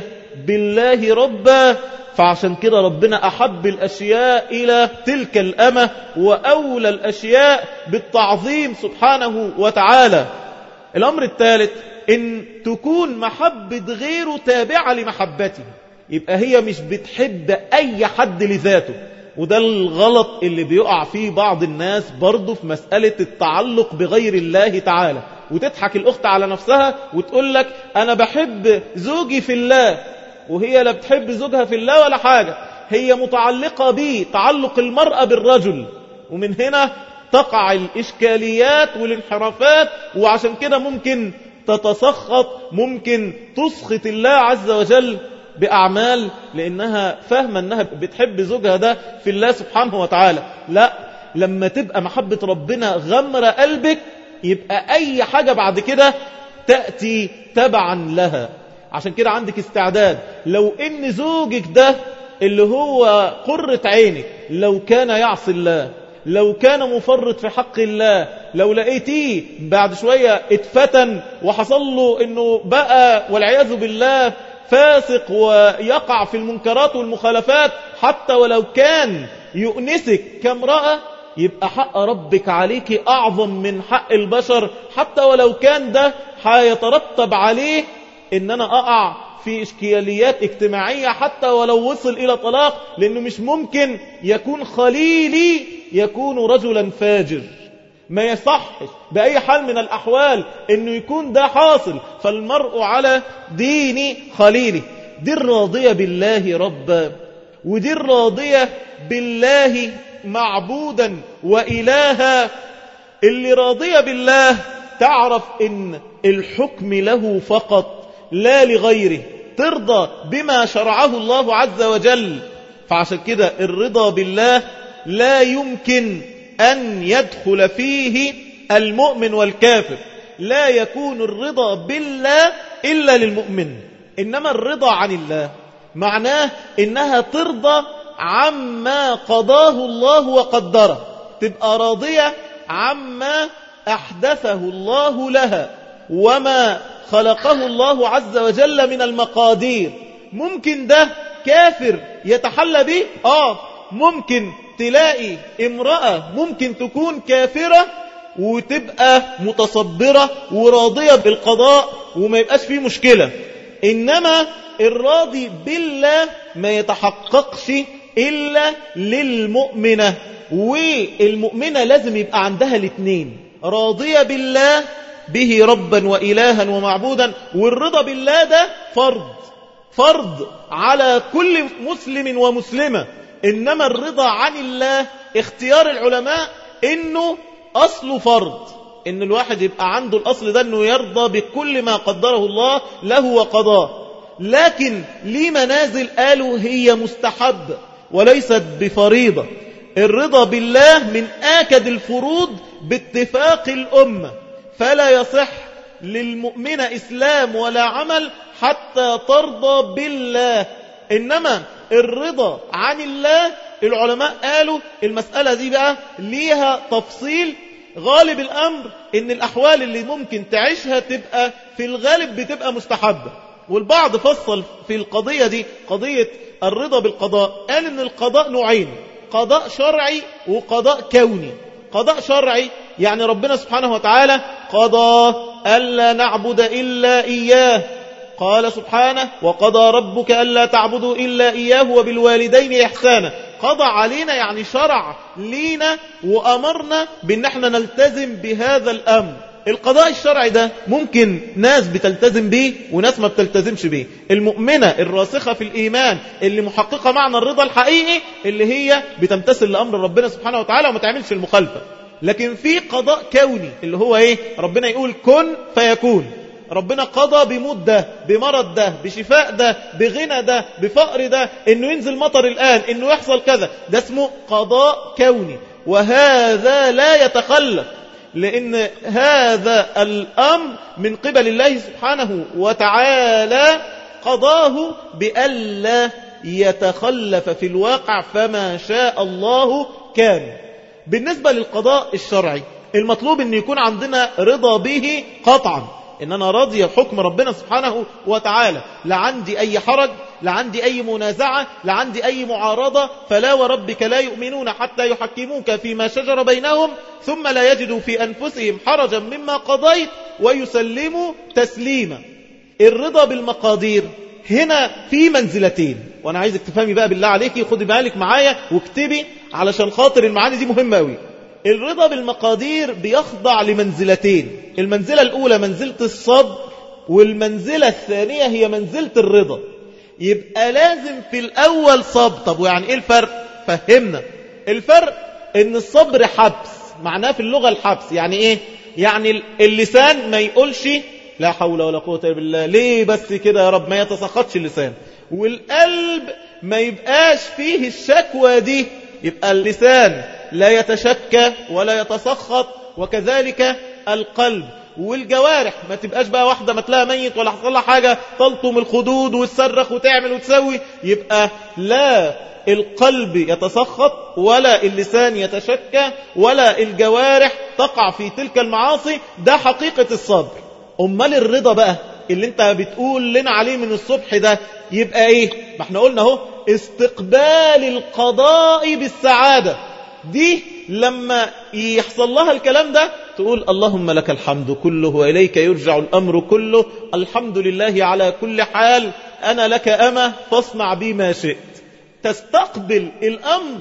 بالله ربا فعشان كده ربنا أحب الأشياء إلى تلك الأمة وأولى الأشياء بالتعظيم سبحانه وتعالى الأمر الثالث إن تكون محبة غيره تابعة لمحبته يبقى هي مش بتحب أي حد لذاته وده الغلط اللي بيقع فيه بعض الناس برضه في مسألة التعلق بغير الله تعالى وتضحك الأخت على نفسها وتقول لك أنا بحب زوجي في الله وهي لا بتحب زوجها في الله ولا حاجة هي متعلقة به تعلق المرأة بالرجل ومن هنا تقع الإشكاليات والانحرافات وعشان كده ممكن تتسخط ممكن تسخط الله عز وجل بأعمال لأنها فاهمة أنها بتحب زوجها ده في الله سبحانه وتعالى لا لما تبقى محبة ربنا غمر قلبك يبقى أي حاجة بعد كده تأتي تبعا لها عشان كده عندك استعداد لو ان زوجك ده اللي هو قرة عينك لو كان يعصي الله لو كان مفرط في حق الله لو لقيتيه بعد شوية اتفتن وحصل له انه بقى والعياذ بالله فاسق ويقع في المنكرات والمخالفات حتى ولو كان يؤنسك كامرأة يبقى حق ربك عليك أعظم من حق البشر حتى ولو كان ده هيترتب عليه ان انا اقع في اشكاليات اجتماعية حتى ولو وصل الى طلاق لانه مش ممكن يكون خليلي يكون رجلا فاجر ما يصحش بأي حال من الأحوال أنه يكون ده حاصل فالمرء على دين خليله دي الراضية بالله ربا ودي الراضية بالله معبودا وإلها اللي راضية بالله تعرف ان الحكم له فقط لا لغيره ترضى بما شرعه الله عز وجل فعشان كده الرضا بالله لا يمكن أن يدخل فيه المؤمن والكافر لا يكون الرضا بالله إلا للمؤمن إنما الرضا عن الله معناه إنها ترضى عما قضاه الله وقدره تبقى راضية عما أحدثه الله لها وما خلقه الله عز وجل من المقادير ممكن ده كافر يتحلى به آه ممكن تلاقي امرأة ممكن تكون كافرة وتبقى متصبرة وراضية بالقضاء وما يبقاش فيه مشكلة إنما الراضي بالله ما يتحققش إلا للمؤمنة والمؤمنة لازم يبقى عندها الاثنين راضية بالله به ربا وإلها ومعبودا والرضا بالله ده فرض فرض على كل مسلم ومسلمة إنما الرضا عن الله اختيار العلماء إنه أصل فرض إن الواحد يبقى عنده الأصل ده إنه يرضى بكل ما قدره الله له وقضاه لكن ليه منازل قالوا هي مستحبة وليست بفريضة الرضا بالله من آكد الفروض باتفاق الأمة فلا يصح للمؤمن إسلام ولا عمل حتى ترضى بالله إنما الرضا عن الله العلماء قالوا المسألة دي بقى ليها تفصيل غالب الأمر إن الأحوال اللي ممكن تعيشها تبقى في الغالب بتبقى مستحبة والبعض فصل في القضية دي قضية الرضا بالقضاء قال إن القضاء نوعين قضاء شرعي وقضاء كوني قضاء شرعي يعني ربنا سبحانه وتعالى قضى ألا نعبد إلا إياه قال سبحانه وقضى ربك ألا تعبدوا إلا إياه وبالوالدين إحسانا قضى علينا يعني شرع لينا وأمرنا بأن احنا نلتزم بهذا الأمر القضاء الشرعي ده ممكن ناس بتلتزم به وناس ما بتلتزمش به المؤمنة الراسخة في الإيمان اللي محققة معنى الرضا الحقيقي اللي هي بتمتثل لأمر ربنا سبحانه وتعالى وما تعملش المخالفة لكن في قضاء كوني اللي هو ايه ربنا يقول كن فيكون ربنا قضى بموت ده بمرض ده بشفاء ده بغنى ده بفقر ده انه ينزل مطر الآن انه يحصل كذا ده اسمه قضاء كوني وهذا لا يتخلف لأن هذا الأمر من قبل الله سبحانه وتعالى قضاه بألا يتخلف في الواقع فما شاء الله كان بالنسبة للقضاء الشرعي المطلوب أن يكون عندنا رضا به قطعا إن أنا راضي بحكم ربنا سبحانه وتعالى لا عندي أي حرج لا عندي أي منازعة لا عندي أي معارضة فلا وربك لا يؤمنون حتى يحكموك فيما شجر بينهم ثم لا يجدوا في أنفسهم حرجا مما قضيت ويسلموا تسليما الرضا بالمقادير هنا في منزلتين وانا عايزك تفهمي بقى بالله عليكي خدي بالك معايا واكتبي علشان خاطر المعاني دي مهمة قوي الرضا بالمقادير بيخضع لمنزلتين المنزلة الأولى منزلة الصبر والمنزلة الثانية هي منزلة الرضا يبقى لازم في الأول صبر طب ويعني إيه الفرق فهمنا الفرق إن الصبر حبس معناه في اللغة الحبس يعني إيه يعني اللسان ما يقولش لا حول ولا قوة إلا بالله ليه بس كده يا رب ما يتسخطش اللسان والقلب ما يبقاش فيه الشكوى دي يبقى اللسان لا يتشكى ولا يتسخط وكذلك القلب والجوارح ما تبقاش بقى واحدة ما تلاقي ميت ولا حصل لها حاجة تلطم الخدود وتصرخ وتعمل وتسوي يبقى لا القلب يتسخط ولا اللسان يتشكى ولا الجوارح تقع في تلك المعاصي ده حقيقة الصبر أمال الرضا بقى اللي انت بتقول لنا عليه من الصبح ده يبقى ايه ما احنا قلنا اهو استقبال القضاء بالسعادة دي لما يحصل لها الكلام ده تقول اللهم لك الحمد كله وإليك يرجع الأمر كله الحمد لله على كل حال أنا لك أمة فاصنع بي ما شئت تستقبل الأمر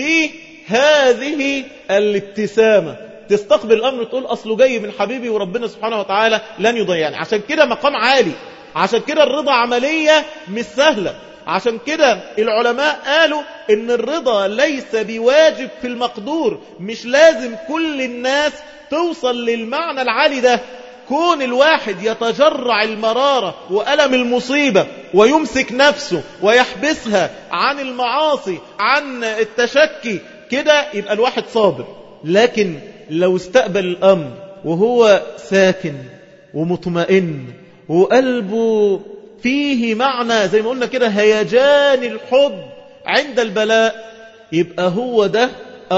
بهذه الابتسامة تستقبل الأمر تقول أصله جاي من حبيبي وربنا سبحانه وتعالى لن يضيعني عشان كده مقام عالي عشان كده الرضا عملية مش سهلة عشان كده العلماء قالوا ان الرضا ليس بواجب في المقدور مش لازم كل الناس توصل للمعنى العالي ده كون الواحد يتجرع المرارة وألم المصيبة ويمسك نفسه ويحبسها عن المعاصي عن التشكي كده يبقى الواحد صابر لكن لو استقبل الأمر وهو ساكن ومطمئن وقلبه فيه معنى زي ما قلنا كده هيجان الحب عند البلاء يبقى هو ده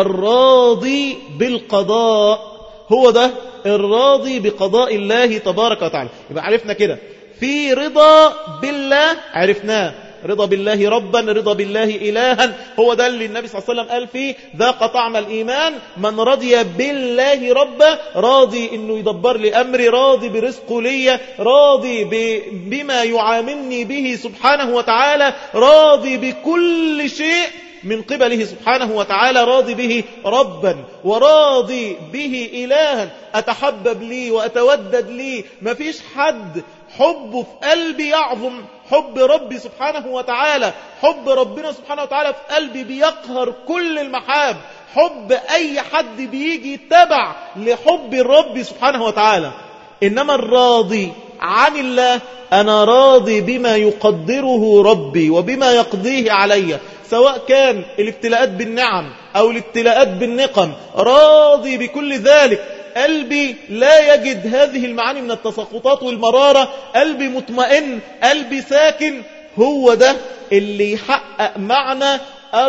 الراضي بالقضاء هو ده الراضي بقضاء الله تبارك وتعالى يبقى عرفنا كده في رضا بالله عرفناه رضا بالله ربا رضا بالله إلها هو ده اللي النبي صلى الله عليه وسلم قال فيه ذاق طعم الإيمان من رضي بالله ربا راضي إنه يدبر لي أمري راضي برزقه لي راضي بما يعاملني به سبحانه وتعالى راضي بكل شيء من قبله سبحانه وتعالى راضي به ربا وراضي به إلها أتحبب لي وأتودد لي ما فيش حد حبه في قلبي يعظم حب ربي سبحانه وتعالى حب ربنا سبحانه وتعالى في قلبي بيقهر كل المحاب حب أي حد بيجي تبع لحب الرب سبحانه وتعالى إنما الراضي عن الله أنا راضي بما يقدره ربي وبما يقضيه علي سواء كان الابتلاءات بالنعم أو الابتلاءات بالنقم راضي بكل ذلك قلبي لا يجد هذه المعاني من التسخطات والمرارة قلبي مطمئن قلبي ساكن هو ده اللي يحقق معنى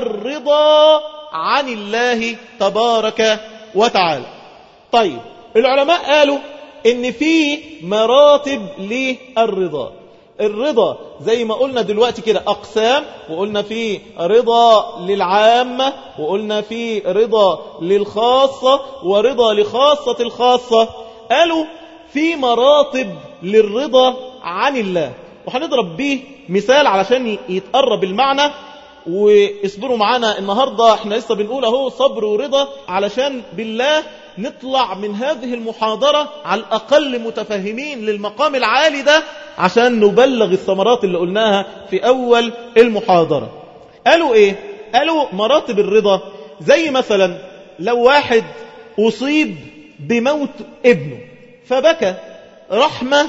الرضا عن الله تبارك وتعالى طيب العلماء قالوا ان في مراتب للرضا الرضا زي ما قلنا دلوقتي كده أقسام وقلنا في رضا للعامة وقلنا في رضا للخاصة ورضا لخاصة الخاصة قالوا في مراتب للرضا عن الله وهنضرب به مثال علشان يتقرب المعنى واصبروا معانا النهاردة احنا لسه بنقول اهو صبر ورضا علشان بالله نطلع من هذه المحاضرة على الأقل متفهمين للمقام العالي ده عشان نبلغ الثمرات اللي قلناها في أول المحاضرة قالوا إيه؟ قالوا مراتب الرضا زي مثلا لو واحد أصيب بموت ابنه فبكى رحمة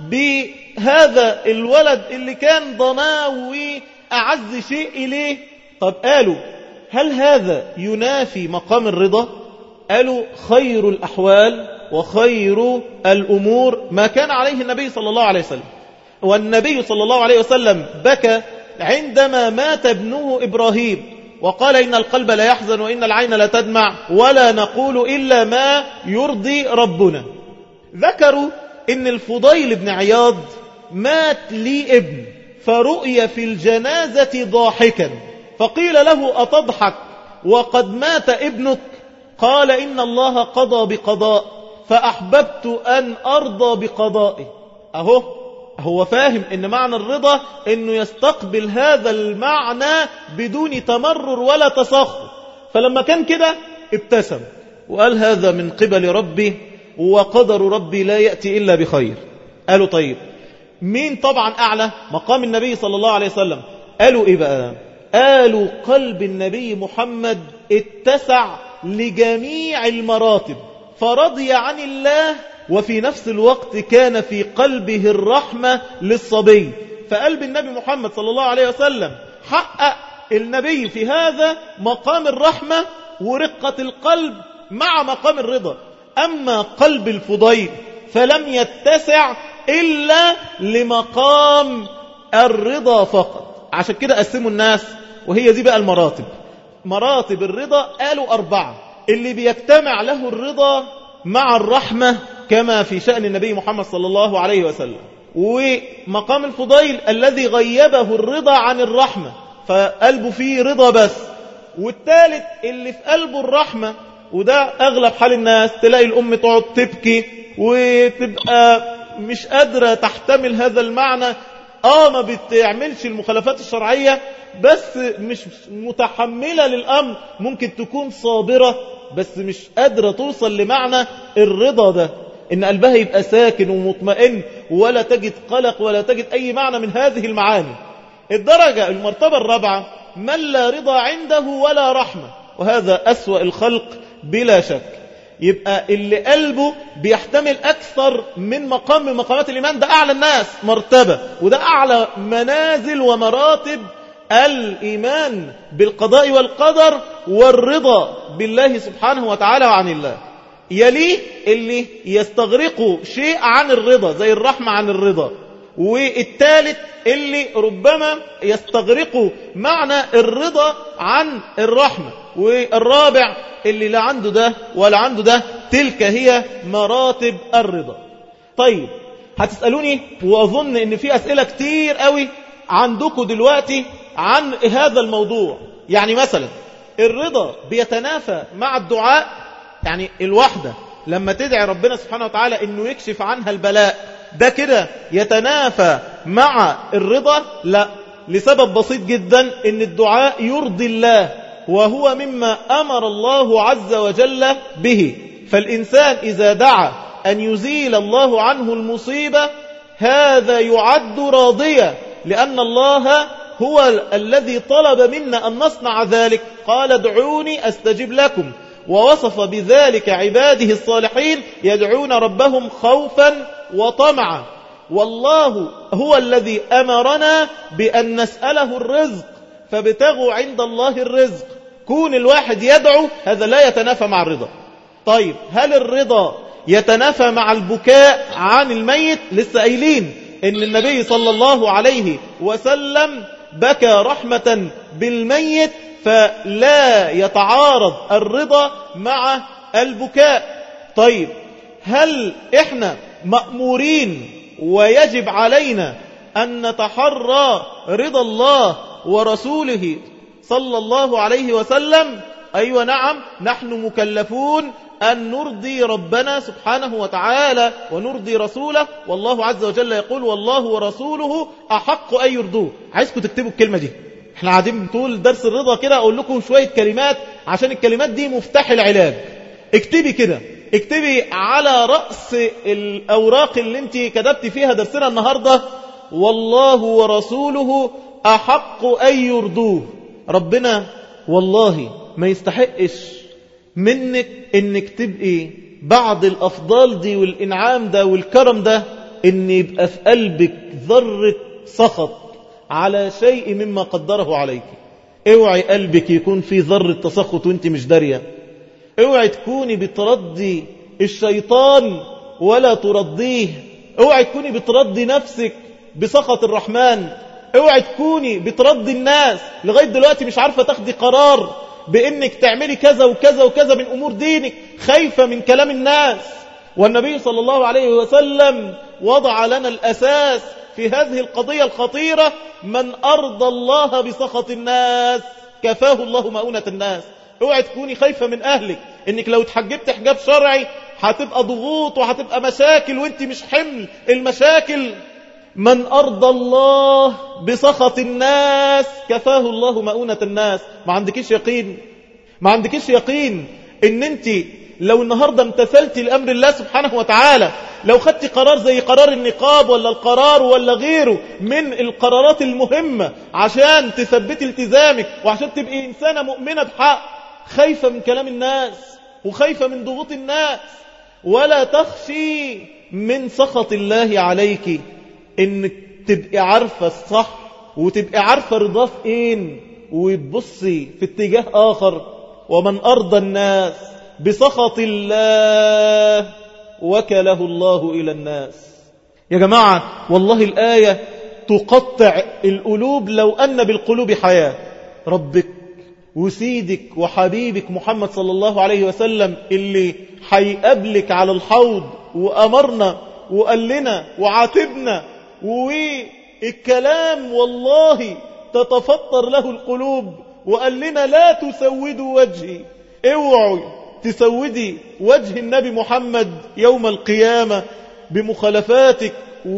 بهذا الولد اللي كان ضناه وأعز شيء إليه طب قالوا هل هذا ينافي مقام الرضا قالوا خير الأحوال وخير الأمور ما كان عليه النبي صلى الله عليه وسلم والنبي صلى الله عليه وسلم بكى عندما مات ابنه إبراهيم وقال إن القلب لا يحزن وإن العين لا تدمع ولا نقول إلا ما يرضي ربنا ذكروا إن الفضيل بن عياض مات لي ابن فرؤي في الجنازة ضاحكا فقيل له أتضحك وقد مات ابنك قال إن الله قضى بقضاء فأحببت أن أرضى بقضائه أهو هو فاهم ان معنى الرضا انه يستقبل هذا المعنى بدون تمرر ولا تسخر فلما كان كده ابتسم وقال هذا من قبل ربي وقدر ربي لا يأتي إلا بخير قالوا طيب مين طبعا أعلى مقام النبي صلى الله عليه وسلم قالوا إيه بقى قالوا قلب النبي محمد اتسع لجميع المراتب فرضي عن الله وفي نفس الوقت كان في قلبه الرحمة للصبي فقلب النبي محمد صلى الله عليه وسلم حقق النبي في هذا مقام الرحمة ورقة القلب مع مقام الرضا أما قلب الفضيل فلم يتسع إلا لمقام الرضا فقط عشان كده قسموا الناس وهي دي بقى المراتب مراتب الرضا قالوا أربعة اللي بيجتمع له الرضا مع الرحمة كما في شأن النبي محمد صلى الله عليه وسلم ومقام الفضيل الذي غيبه الرضا عن الرحمة فقلبه فيه رضا بس والثالث اللي في قلبه الرحمة وده أغلب حال الناس تلاقي الأم تقعد تبكي وتبقى مش قادرة تحتمل هذا المعنى آه ما بتعملش المخالفات الشرعية بس مش متحملة للأمر ممكن تكون صابرة بس مش قادرة توصل لمعنى الرضا ده إن قلبها يبقى ساكن ومطمئن ولا تجد قلق ولا تجد أي معنى من هذه المعاني الدرجة المرتبة الرابعة من لا رضا عنده ولا رحمة وهذا أسوأ الخلق بلا شك يبقى اللي قلبه بيحتمل أكثر من مقام من مقامات الإيمان ده أعلى الناس مرتبة وده أعلى منازل ومراتب الإيمان بالقضاء والقدر والرضا بالله سبحانه وتعالى وعن الله يليه اللي يستغرقوا شيء عن الرضا زي الرحمة عن الرضا والثالث اللي ربما يستغرقوا معنى الرضا عن الرحمة والرابع اللي لا عنده ده ولا عنده ده تلك هي مراتب الرضا طيب هتسألوني وأظن ان في أسئلة كتير قوي عندكم دلوقتي عن هذا الموضوع يعني مثلا الرضا بيتنافى مع الدعاء يعني الواحدة لما تدعي ربنا سبحانه وتعالى انه يكشف عنها البلاء ده كده يتنافى مع الرضا لا لسبب بسيط جدا ان الدعاء يرضي الله وهو مما أمر الله عز وجل به فالإنسان إذا دعا أن يزيل الله عنه المصيبة هذا يعد راضية لأن الله هو الذي طلب منا أن نصنع ذلك قال ادعوني أستجب لكم ووصف بذلك عباده الصالحين يدعون ربهم خوفا وطمعا والله هو الذي أمرنا بأن نسأله الرزق فابتغوا عند الله الرزق كون الواحد يدعو هذا لا يتنافى مع الرضا طيب هل الرضا يتنافى مع البكاء عن الميت لسه قايلين ان النبي صلى الله عليه وسلم بكى رحمة بالميت فلا يتعارض الرضا مع البكاء طيب هل احنا مأمورين ويجب علينا أن نتحرى رضا الله ورسوله صلى الله عليه وسلم أيوة نعم نحن مكلفون أن نرضي ربنا سبحانه وتعالى ونرضي رسوله والله عز وجل يقول والله ورسوله أحق أن يرضوه عايزكم تكتبوا الكلمة دي احنا قاعدين طول درس الرضا كده أقول لكم شوية كلمات عشان الكلمات دي مفتاح العلاج اكتبي كده اكتبي على رأس الأوراق اللي انت كتبت فيها درسنا النهاردة والله ورسوله أحق أن يرضوه ربنا والله ما يستحقش منك انك تبقي بعد الافضال دي والانعام ده والكرم ده ان يبقى في قلبك ذرة سخط على شيء مما قدره عليك اوعي قلبك يكون في ذرة تسخط وانت مش دارية اوعي تكوني بتردي الشيطان ولا ترضيه اوعي تكوني بتردي نفسك بسخط الرحمن اوعي تكوني بتردي الناس لغاية دلوقتي مش عارفة تاخدي قرار بانك تعملي كذا وكذا وكذا من امور دينك خايفة من كلام الناس والنبي صلى الله عليه وسلم وضع لنا الاساس في هذه القضية الخطيرة من ارضى الله بسخط الناس كفاه الله مؤونة الناس اوعي تكوني خايفة من اهلك انك لو تحجبت حجاب شرعي هتبقى ضغوط وهتبقى مشاكل وانت مش حمل المشاكل من أرضى الله بسخط الناس كفاه الله مؤونة الناس ما عندكيش يقين ما عندكيش يقين ان انت لو النهاردة امتثلتي لأمر الله سبحانه وتعالى لو خدت قرار زي قرار النقاب ولا القرار ولا غيره من القرارات المهمة عشان تثبتي التزامك وعشان تبقي إنسانة مؤمنة بحق خايفة من كلام الناس وخايفة من ضغوط الناس ولا تخشي من سخط الله عليك انك تبقي عارفة الصح وتبقي عارفة رضاه في ايه وتبصي في اتجاه اخر ومن ارضى الناس بسخط الله وكله الله الى الناس يا جماعة والله الآية تقطع القلوب لو أن بالقلوب حياة ربك وسيدك وحبيبك محمد صلى الله عليه وسلم اللي حيقابلك على الحوض وأمرنا وقال لنا وعاتبنا والكلام والله تتفطر له القلوب وقال لنا لا تسودوا وجهي اوعوا تسودي وجه النبي محمد يوم القيامة بمخالفاتك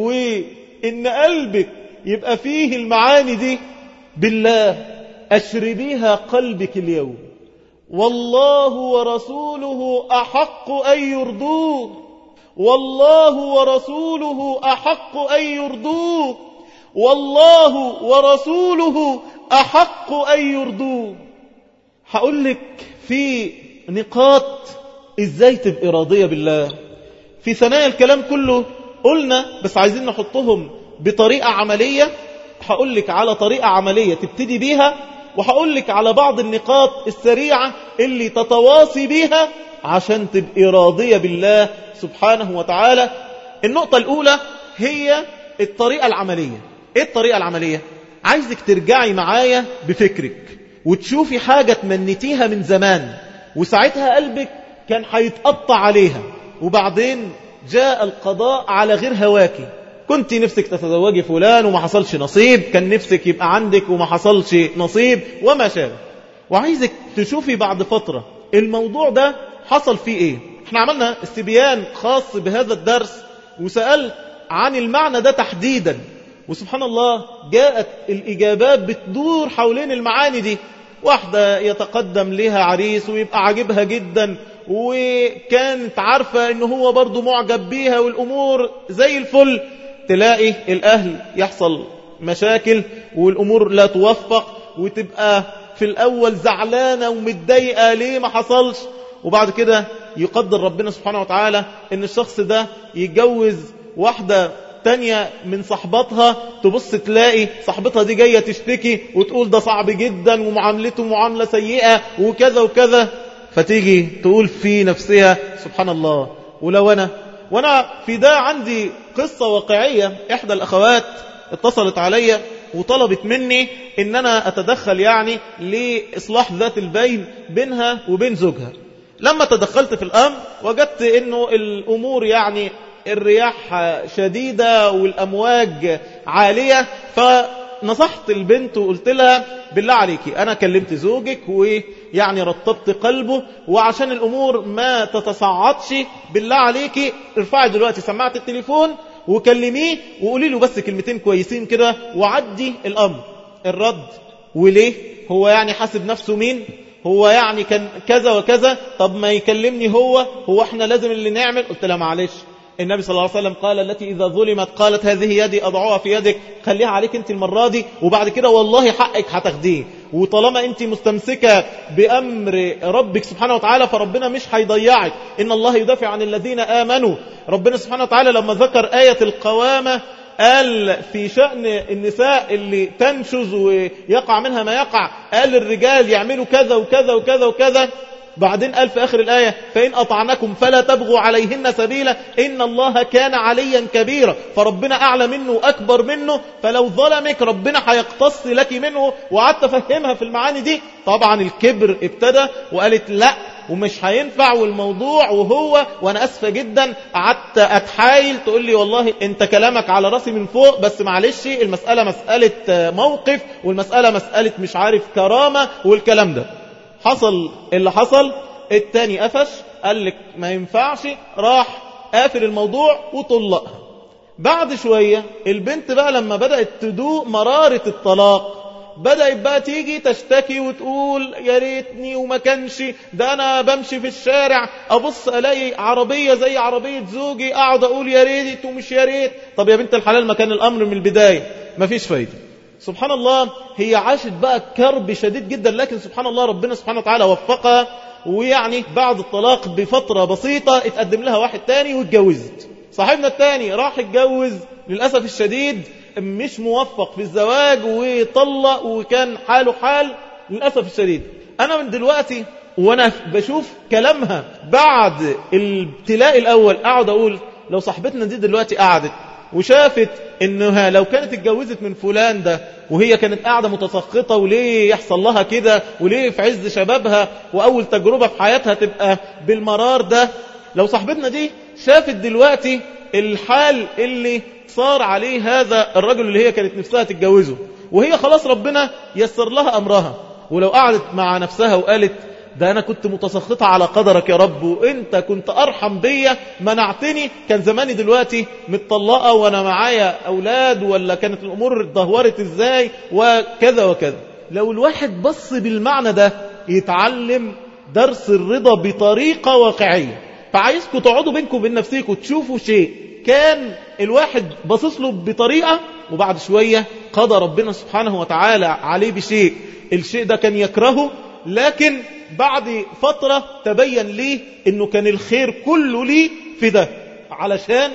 وإن قلبك يبقى فيه المعاني دي بالله أشربيها قلبك اليوم والله ورسوله أحق أن يرضوه والله ورسوله أحق أن يرضوه والله ورسوله أحق أن يرضوه هقول لك في نقاط ازاي تبقى راضية بالله في ثنايا الكلام كله قلنا بس عايزين نحطهم بطريقة عملية هقول لك على طريقة عملية تبتدي بيها وهقول لك على بعض النقاط السريعة اللي تتواصي بيها عشان تبقي راضية بالله سبحانه وتعالى النقطة الأولى هي الطريقة العملية ايه الطريقة العملية عايزك ترجعي معايا بفكرك وتشوفي حاجة تمنيتيها من زمان وساعتها قلبك كان هيتقطع عليها وبعدين جاء القضاء على غير هواكي كنت نفسك تتزوجي فلان وما حصلش نصيب كان نفسك يبقى عندك وما حصلش نصيب وما شابه وعايزك تشوفي بعد فترة الموضوع ده حصل فيه ايه احنا عملنا استبيان خاص بهذا الدرس وسألت عن المعنى ده تحديدا وسبحان الله جاءت الإجابات بتدور حوالين المعاني دي واحدة يتقدم لها عريس ويبقى عاجبها جدا وكانت عارفة ان هو برضو معجب بيها والأمور زي الفل تلاقي الأهل يحصل مشاكل والأمور لا توفق وتبقى في الأول زعلانة ومتضايقة ليه ما حصلش وبعد كده يقدر ربنا سبحانه وتعالى ان الشخص ده يتجوز واحدة تانية من صحباتها تبص تلاقي صحبتها دي جاية تشتكي وتقول ده صعب جدا ومعاملته معاملة سيئة وكذا وكذا فتيجي تقول في نفسها سبحان الله ولو أنا وأنا في ده عندي قصة واقعية إحدى الأخوات اتصلت علي وطلبت مني ان انا اتدخل يعني لإصلاح ذات البين بينها وبين زوجها لما تدخلت في الأمر وجدت انه الامور يعني الرياح شديدة والأمواج عالية فنصحت البنت وقلت لها بالله عليكي أنا كلمت زوجك ويعني رطبت قلبه وعشان الأمور ما تتصعدش بالله عليكي ارفعي دلوقتي سماعة التليفون وكلميه وقولي له بس كلمتين كويسين كده وعدي الأمر الرد وليه هو يعني حاسب نفسه مين هو يعني كان كذا وكذا طب ما يكلمني هو هو احنا لازم اللي نعمل قلت لها معلش النبي صلى الله عليه وسلم قال التي إذا ظلمت قالت هذه يدي أضعوها في يدك خليها عليك أنت المرة دي وبعد كده والله حقك هتاخديه وطالما انت مستمسكة بأمر ربك سبحانه وتعالى فربنا مش هيضيعك إن الله يدافع عن الذين آمنوا ربنا سبحانه وتعالى لما ذكر آية القوامة قال في شأن النساء اللي تنشز ويقع منها ما يقع قال الرجال يعملوا كذا وكذا وكذا وكذا بعدين قال في آخر الآية فإن أطعنكم فلا تبغوا عليهن سبيلا إن الله كان عليا كبيرا فربنا أعلى منه وأكبر منه فلو ظلمك ربنا هيقتص لك منه وقعدت أفهمها في المعاني دي طبعا الكبر ابتدى وقالت لا ومش هينفع والموضوع وهو وانا اسفه جدا قعدت اتحايل تقول لي والله انت كلامك على راسي من فوق بس معلش المساله مساله موقف والمساله مساله مش عارف كرامه والكلام ده حصل اللي حصل التاني قفش قال لك ما ينفعش راح قافل الموضوع وطلقها بعد شوية البنت بقى لما بدأت تدوق مرارة الطلاق بدأت بقى تيجي تشتكي وتقول يا ريتني وما كانش ده أنا بمشي في الشارع أبص ألاقي عربية زي عربية زوجي أقعد أقول يا ريت ومش يا ريت طب يا بنت الحلال ما كان الأمر من البداية مفيش فايدة سبحان الله هي عاشت بقى كرب شديد جدا لكن سبحان الله ربنا سبحانه وتعالى وفقها ويعني بعد الطلاق بفترة بسيطة اتقدم لها واحد تاني واتجوزت صاحبنا التاني راح اتجوز للأسف الشديد مش موفق في الزواج وطلق وكان حاله حال للأسف الشديد أنا من دلوقتي وأنا بشوف كلامها بعد الابتلاء الأول أقعد أقول لو صاحبتنا دي دلوقتي قعدت وشافت انها لو كانت اتجوزت من فلان ده وهي كانت قاعدة متسخطة وليه يحصل لها كده وليه في عز شبابها واول تجربة في حياتها تبقى بالمرار ده لو صاحبتنا دي شافت دلوقتي الحال اللي صار عليه هذا الرجل اللي هي كانت نفسها تتجوزه وهي خلاص ربنا يسر لها امرها ولو قعدت مع نفسها وقالت ده أنا كنت متسخطة على قدرك يا رب وإنت كنت أرحم بيا منعتني كان زماني دلوقتي متطلقة وأنا معايا أولاد ولا كانت الأمور اتدهورت إزاي وكذا وكذا لو الواحد بص بالمعنى ده يتعلم درس الرضا بطريقة واقعية فعايزكم تقعدوا بينكم وبين نفسكم تشوفوا شيء كان الواحد باصص له بطريقة وبعد شوية قضى ربنا سبحانه وتعالى عليه بشيء الشيء ده كان يكرهه لكن بعد فترة تبين ليه انه كان الخير كله ليه في ده علشان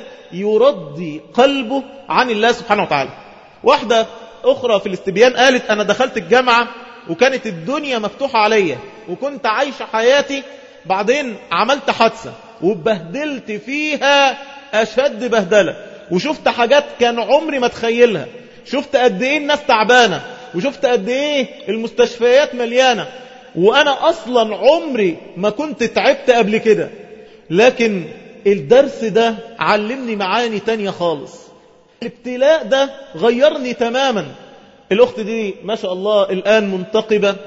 يرضي قلبه عن الله سبحانه وتعالى واحدة اخرى في الاستبيان قالت انا دخلت الجامعة وكانت الدنيا مفتوحة عليا وكنت عايشة حياتي بعدين عملت حادثة وبهدلت فيها اشد بهدلة وشفت حاجات كان عمري ما تخيلها شفت قد ايه الناس تعبانة وشفت قد ايه المستشفيات مليانة وأنا أصلا عمري ما كنت تعبت قبل كده لكن الدرس ده علمني معاني تانية خالص الابتلاء ده غيرني تماما الأخت دي ما شاء الله الآن منتقبة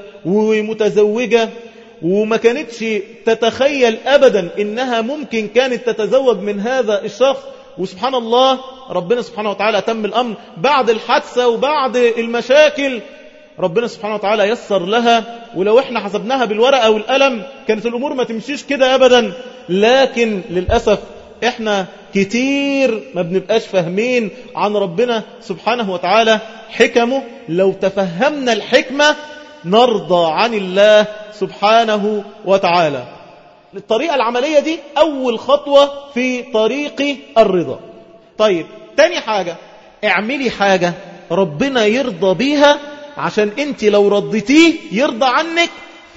ومتزوجة وما كانتش تتخيل أبدا إنها ممكن كانت تتزوج من هذا الشخص وسبحان الله ربنا سبحانه وتعالى تم الأمر بعد الحادثة وبعد المشاكل ربنا سبحانه وتعالى يسر لها ولو احنا حسبناها بالورقة والقلم كانت الأمور ما تمشيش كده أبدا لكن للأسف احنا كتير ما بنبقاش فاهمين عن ربنا سبحانه وتعالى حكمه لو تفهمنا الحكمة نرضى عن الله سبحانه وتعالى الطريقة العملية دي أول خطوة في طريق الرضا طيب تاني حاجة اعملي حاجة ربنا يرضى بيها عشان انت لو رديتيه يرضى عنك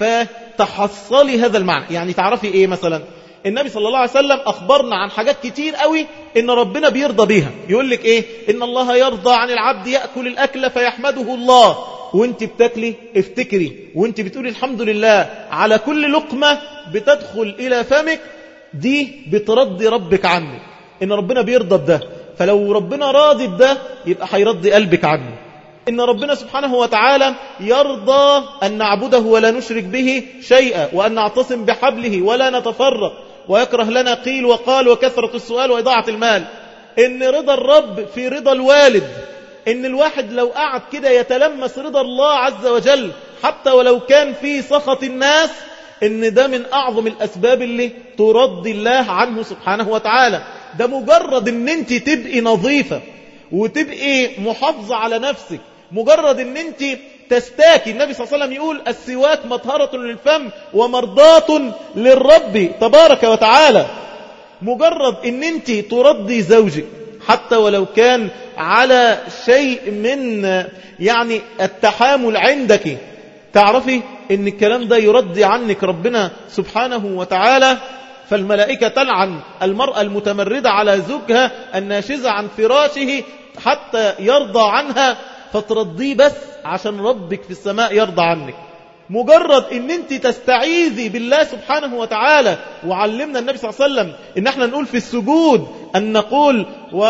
فتحصلي هذا المعنى يعني تعرفي ايه مثلا النبي صلى الله عليه وسلم أخبرنا عن حاجات كتير قوي إن ربنا بيرضى بيها يقول لك إيه إن الله يرضى عن العبد يأكل الأكل فيحمده الله وانت بتاكلي افتكري وانت بتقولي الحمد لله على كل لقمة بتدخل إلى فمك دي بترضي ربك عنك إن ربنا بيرضى بده فلو ربنا راضي بده يبقى هيرضي قلبك عنه إن ربنا سبحانه وتعالى يرضى أن نعبده ولا نشرك به شيئا وأن نعتصم بحبله ولا نتفرق ويكره لنا قيل وقال وكثرة السؤال وإضاعة المال إن رضا الرب في رضا الوالد إن الواحد لو قعد كده يتلمس رضا الله عز وجل حتى ولو كان في سخط الناس إن ده من أعظم الأسباب اللي ترضي الله عنه سبحانه وتعالى ده مجرد إن أنت تبقي نظيفة وتبقي محافظة على نفسك مجرد ان انت تستاكي النبي صلى الله عليه وسلم يقول السواك مطهرة للفم ومرضاة للرب تبارك وتعالى مجرد ان انت ترضي زوجك حتى ولو كان على شيء من يعني التحامل عندك تعرفي ان الكلام ده يرضي عنك ربنا سبحانه وتعالى فالملائكة تلعن المرأة المتمردة على زوجها الناشزة عن فراشه حتى يرضى عنها فترضيه بس عشان ربك في السماء يرضى عنك مجرد ان انت تستعيذي بالله سبحانه وتعالى وعلمنا النبي صلى الله عليه وسلم ان احنا نقول في السجود ان نقول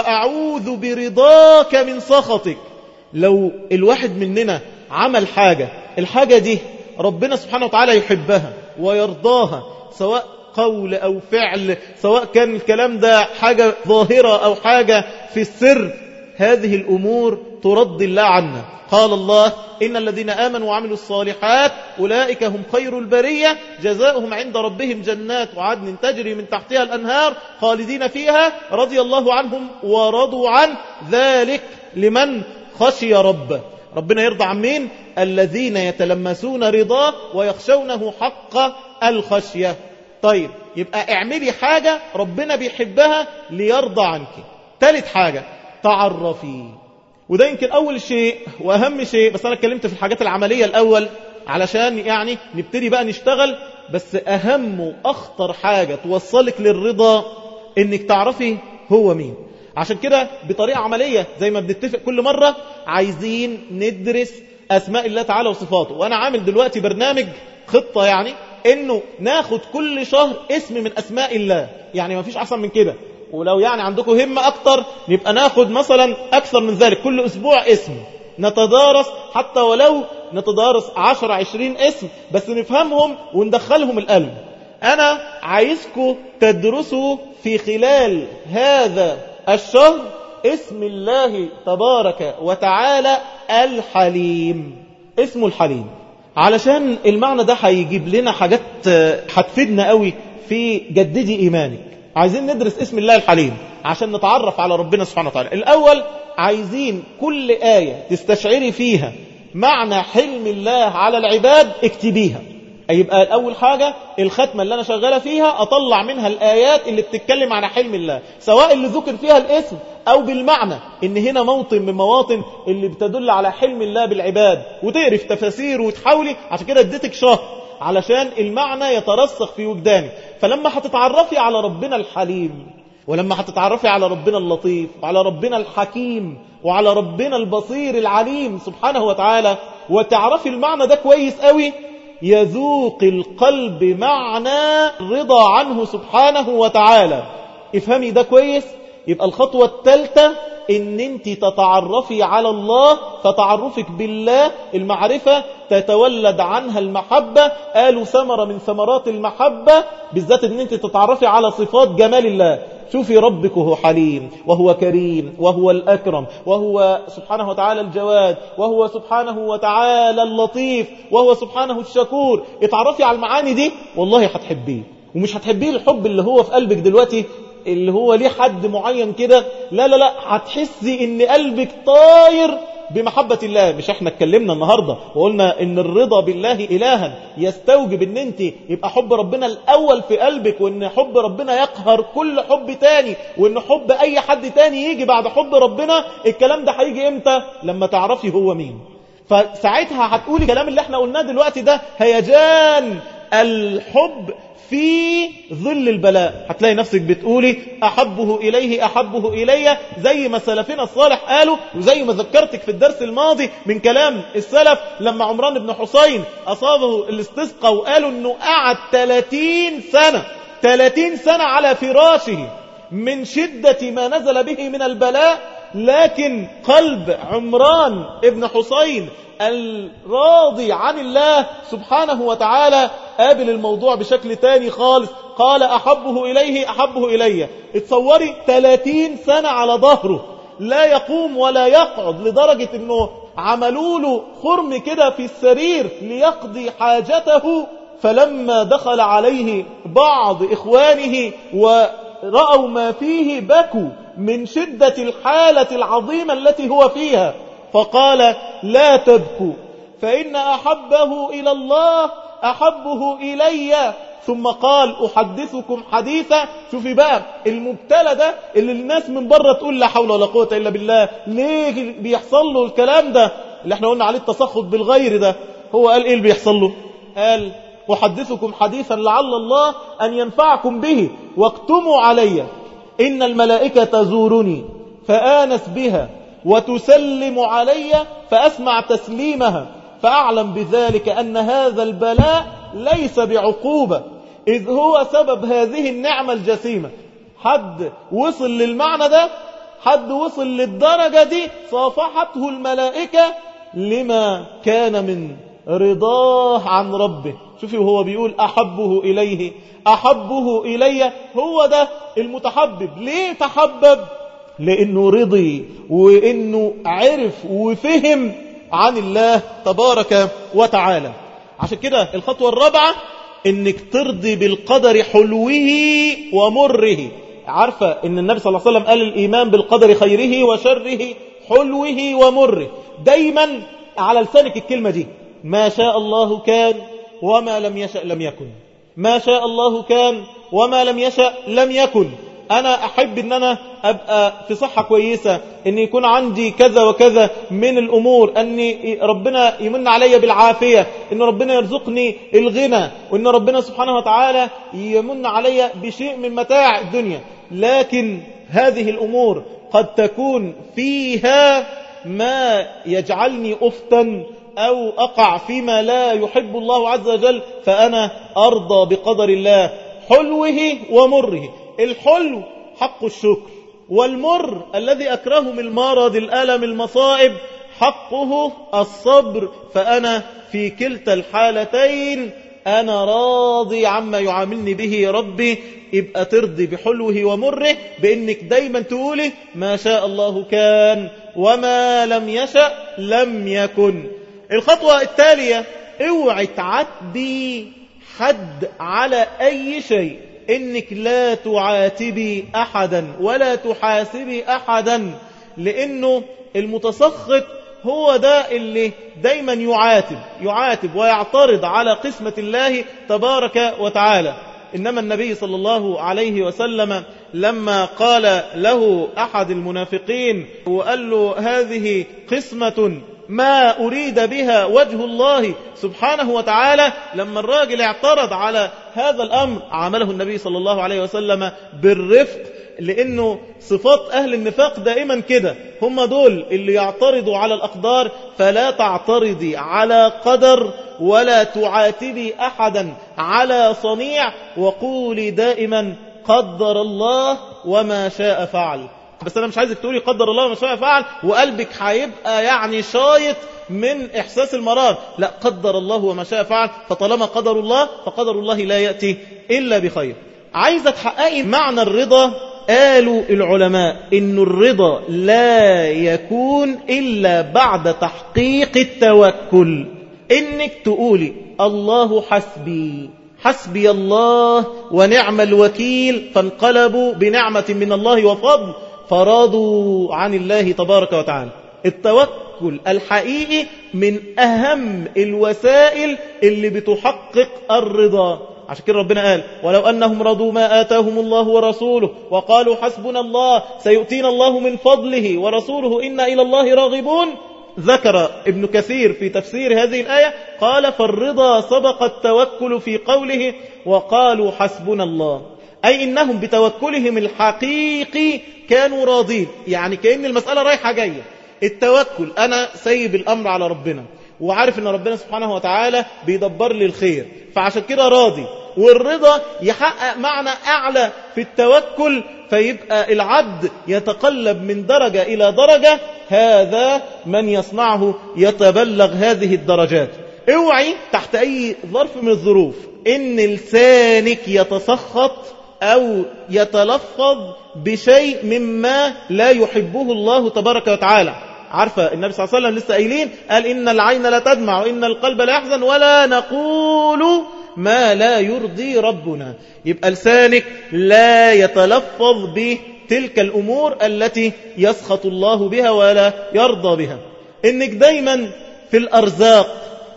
واعوذ برضاك من سخطك لو الواحد مننا عمل حاجة الحاجة دي ربنا سبحانه وتعالى يحبها ويرضاها سواء قول أو فعل سواء كان الكلام ده حاجة ظاهرة أو حاجة في السر هذه الأمور ترضي الله عنا قال الله إن الذين آمنوا وعملوا الصالحات أولئك هم خير البرية جزاؤهم عند ربهم جنات وعدن تجري من تحتها الأنهار خالدين فيها رضي الله عنهم ورضوا عن ذلك لمن خشي ربه ربنا يرضى عن مين الذين يتلمسون رضاه ويخشونه حق الخشية طيب يبقى اعملي حاجة ربنا بيحبها ليرضى عنك ثالث حاجة تعرفي وده يمكن أول شيء وأهم شيء بس أنا اتكلمت في الحاجات العملية الأول علشان يعني نبتدي بقى نشتغل بس أهم وأخطر حاجة توصلك للرضا إنك تعرفي هو مين عشان كده بطريقة عملية زي ما بنتفق كل مرة عايزين ندرس أسماء الله تعالى وصفاته وأنا عامل دلوقتي برنامج خطة يعني إنه ناخد كل شهر اسم من أسماء الله يعني ما فيش أحسن من كده ولو يعني عندكم همة أكتر نبقى ناخد مثلا أكثر من ذلك كل أسبوع اسم نتدارس حتى ولو نتدارس عشر عشرين اسم بس نفهمهم وندخلهم القلب أنا عايزكم تدرسوا في خلال هذا الشهر اسم الله تبارك وتعالى الحليم اسمه الحليم علشان المعنى ده هيجيب لنا حاجات هتفيدنا قوي في جددي إيمانك عايزين ندرس اسم الله الحليم عشان نتعرف على ربنا سبحانه وتعالى الأول عايزين كل آية تستشعري فيها معنى حلم الله على العباد اكتبيها يبقى أول حاجة الختمة اللي أنا شغالة فيها أطلع منها الآيات اللي بتتكلم عن حلم الله سواء اللي ذكر فيها الاسم أو بالمعنى إن هنا موطن من مواطن اللي بتدل على حلم الله بالعباد وتقري في تفاسير وتحاولي عشان كده اديتك شهر علشان المعنى يترسخ في وجدانك فلما هتتعرفي على ربنا الحليم ولما هتتعرفي على ربنا اللطيف وعلى ربنا الحكيم وعلى ربنا البصير العليم سبحانه وتعالى وتعرفي المعنى ده كويس قوي يذوق القلب معنى رضا عنه سبحانه وتعالى افهمي ده كويس يبقى الخطوة الثالثة ان انت تتعرفي على الله فتعرفك بالله المعرفة تتولد عنها المحبة قالوا ثمرة من ثمرات المحبة بالذات ان انت تتعرفي على صفات جمال الله شوفي ربك وهو حليم وهو كريم وهو الأكرم وهو سبحانه وتعالى الجواد وهو سبحانه وتعالى اللطيف وهو سبحانه الشكور اتعرفي على المعاني دي والله هتحبيه ومش هتحبيه الحب اللي هو في قلبك دلوقتي اللي هو ليه حد معين كده لا لا لا هتحسي ان قلبك طاير بمحبة الله مش احنا اتكلمنا النهاردة وقلنا ان الرضا بالله الها يستوجب ان انت يبقى حب ربنا الاول في قلبك وان حب ربنا يقهر كل حب تاني وان حب اي حد تاني يجي بعد حب ربنا الكلام ده هيجي امتى لما تعرفي هو مين فساعتها هتقولي الكلام اللي احنا قلناه دلوقتي ده هيجان الحب في ظل البلاء هتلاقي نفسك بتقولي أحبه إليه أحبه إلي زي ما سلفنا الصالح قالوا وزي ما ذكرتك في الدرس الماضي من كلام السلف لما عمران بن حسين أصابه الاستسقى وقالوا أنه قعد 30 سنة 30 سنة على فراشه من شدة ما نزل به من البلاء لكن قلب عمران ابن حسين الراضي عن الله سبحانه وتعالى قابل الموضوع بشكل تاني خالص قال أحبه إليه أحبه إلي اتصوري 30 سنة على ظهره لا يقوم ولا يقعد لدرجة أنه عملوا له خرم كده في السرير ليقضي حاجته فلما دخل عليه بعض إخوانه ورأوا ما فيه بكوا من شدة الحالة العظيمة التي هو فيها فقال لا تبكوا فإن أحبه إلى الله أحبه إلي ثم قال أحدثكم حديثا شوفي بقى المبتلى ده اللي الناس من بره تقول لا حول ولا قوة إلا بالله ليه بيحصل له الكلام ده اللي احنا قلنا عليه التسخط بالغير ده هو قال ايه اللي بيحصل له قال أحدثكم حديثا لعل الله أن ينفعكم به واكتموا علي إن الملائكة تزورني فآنس بها وتسلم علي فأسمع تسليمها فأعلم بذلك أن هذا البلاء ليس بعقوبة إذ هو سبب هذه النعمة الجسيمة حد وصل للمعنى ده حد وصل للدرجة دي صافحته الملائكة لما كان من رضاه عن ربه شوفي وهو بيقول أحبه إليه أحبه إلي هو ده المتحبب ليه تحبب لأنه رضي وإنه عرف وفهم عن الله تبارك وتعالى عشان كده الخطوة الرابعة انك ترضي بالقدر حلوه ومره عارفة ان النبي صلى الله عليه وسلم قال الايمان بالقدر خيره وشره حلوه ومره دايما على لسانك الكلمة دي ما شاء الله كان وما لم يشأ لم يكن ما شاء الله كان وما لم يشأ لم يكن أنا أحب أن أنا أبقى في صحة كويسة أن يكون عندي كذا وكذا من الأمور أن ربنا يمن علي بالعافية أن ربنا يرزقني الغنى وأن ربنا سبحانه وتعالى يمن علي بشيء من متاع الدنيا لكن هذه الأمور قد تكون فيها ما يجعلني أفتا أو أقع فيما لا يحب الله عز وجل فأنا أرضى بقدر الله حلوه ومره الحلو حق الشكر والمر الذي أكرهه من المرض الألم المصائب حقه الصبر فأنا في كلتا الحالتين أنا راضي عما يعاملني به ربي يبقى ترضي بحلوه ومره بأنك دايما تقولي ما شاء الله كان وما لم يشأ لم يكن الخطوة التالية اوعي تعدي حد على أي شيء إنك لا تعاتبي أحدا ولا تحاسبي أحدا لأنه المتسخط هو ده اللي دايما يعاتب يعاتب ويعترض على قسمة الله تبارك وتعالى إنما النبي صلى الله عليه وسلم لما قال له أحد المنافقين وقال له هذه قسمة ما أريد بها وجه الله سبحانه وتعالى لما الراجل اعترض على هذا الأمر عمله النبي صلى الله عليه وسلم بالرفق لأنه صفات أهل النفاق دائما كده هم دول اللي يعترضوا على الأقدار فلا تعترضي على قدر ولا تعاتبي أحدا على صنيع وقولي دائما قدر الله وما شاء فعل بس أنا مش عايزك تقولي قدر الله وما شاء فعل وقلبك هيبقى يعني شايط من إحساس المرار لا قدر الله وما شاء فعل فطالما قدر الله فقدر الله لا يأتي إلا بخير عايزة تحققي معنى الرضا قالوا العلماء إن الرضا لا يكون إلا بعد تحقيق التوكل إنك تقولي الله حسبي حسبي الله ونعم الوكيل فانقلبوا بنعمة من الله وفضل فرادوا عن الله تبارك وتعالى التوكل الحقيقي من أهم الوسائل اللي بتحقق الرضا عشان كده ربنا قال ولو أنهم رضوا ما آتاهم الله ورسوله وقالوا حسبنا الله سيؤتينا الله من فضله ورسوله إنا إلى الله راغبون ذكر ابن كثير في تفسير هذه الآية قال فالرضا سبق التوكل في قوله وقالوا حسبنا الله أي إنهم بتوكلهم الحقيقي كانوا راضين يعني كأن المسألة رايحة جاية التوكل أنا سيب الأمر على ربنا وعارف ان ربنا سبحانه وتعالى بيدبر لي الخير فعشان كده راضي والرضا يحقق معنى أعلى في التوكل فيبقى العبد يتقلب من درجة إلى درجة هذا من يصنعه يتبلغ هذه الدرجات اوعي تحت أي ظرف من الظروف إن لسانك يتسخط أو يتلفظ بشيء مما لا يحبه الله تبارك وتعالى عارفة النبي صلى الله عليه وسلم لسه قايلين قال إن العين لا تدمع وإن القلب لا يحزن ولا نقول ما لا يرضي ربنا يبقى لسانك لا يتلفظ بتلك الأمور التي يسخط الله بها ولا يرضى بها إنك دايما في الأرزاق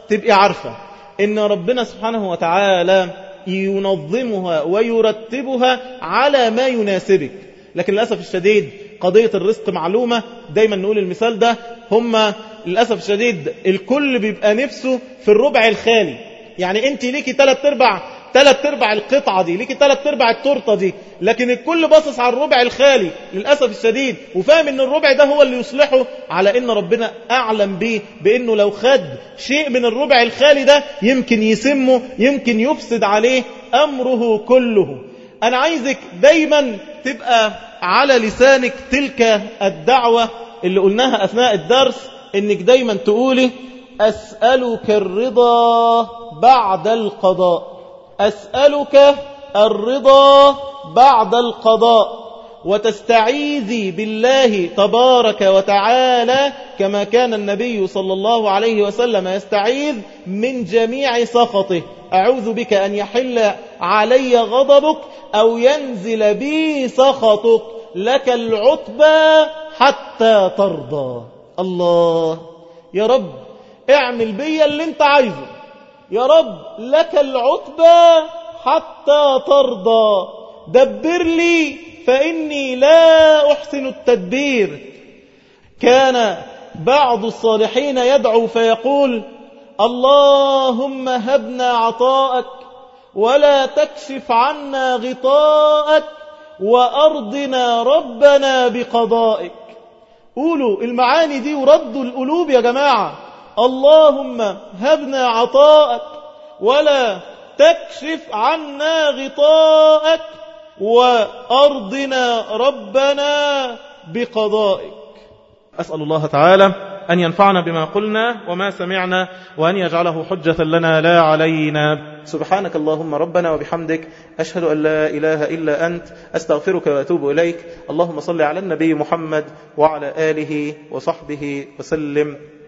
تبقي عارفة إن ربنا سبحانه وتعالى ينظمها ويرتبها على ما يناسبك لكن للأسف الشديد قضية الرزق معلومة دايما نقول المثال ده هم للأسف الشديد الكل بيبقى نفسه في الربع الخالي يعني انت ليكي ثلاث ارباع ثلاث ارباع القطعة دي ليكي ثلاث ارباع التورته دي لكن الكل باصص على الربع الخالي للأسف الشديد وفاهم ان الربع ده هو اللي يصلحه على ان ربنا اعلم به بانه لو خد شيء من الربع الخالي ده يمكن يسمه يمكن يفسد عليه امره كله انا عايزك دايما تبقى على لسانك تلك الدعوة اللي قلناها اثناء الدرس انك دايما تقولي اسألك الرضا بعد القضاء أسألك الرضا بعد القضاء وتستعيذي بالله تبارك وتعالى كما كان النبي صلى الله عليه وسلم يستعيذ من جميع سخطه أعوذ بك أن يحل علي غضبك أو ينزل بي سخطك لك العتبى حتى ترضى الله يا رب اعمل بي اللي انت عايزه يا رب لك العتبى حتى ترضى دبر لي فإني لا أحسن التدبير كان بعض الصالحين يدعو فيقول اللهم هبنا عطاءك ولا تكشف عنا غطاءك وأرضنا ربنا بقضائك قولوا المعاني دي وردوا القلوب يا جماعة اللهم هبنا عطاءك ولا تكشف عنا غطاءك وأرضنا ربنا بقضائك أسأل الله تعالى أن ينفعنا بما قلنا وما سمعنا وأن يجعله حجة لنا لا علينا سبحانك اللهم ربنا وبحمدك أشهد أن لا إله إلا أنت أستغفرك وأتوب إليك اللهم صل على النبي محمد وعلى آله وصحبه وسلم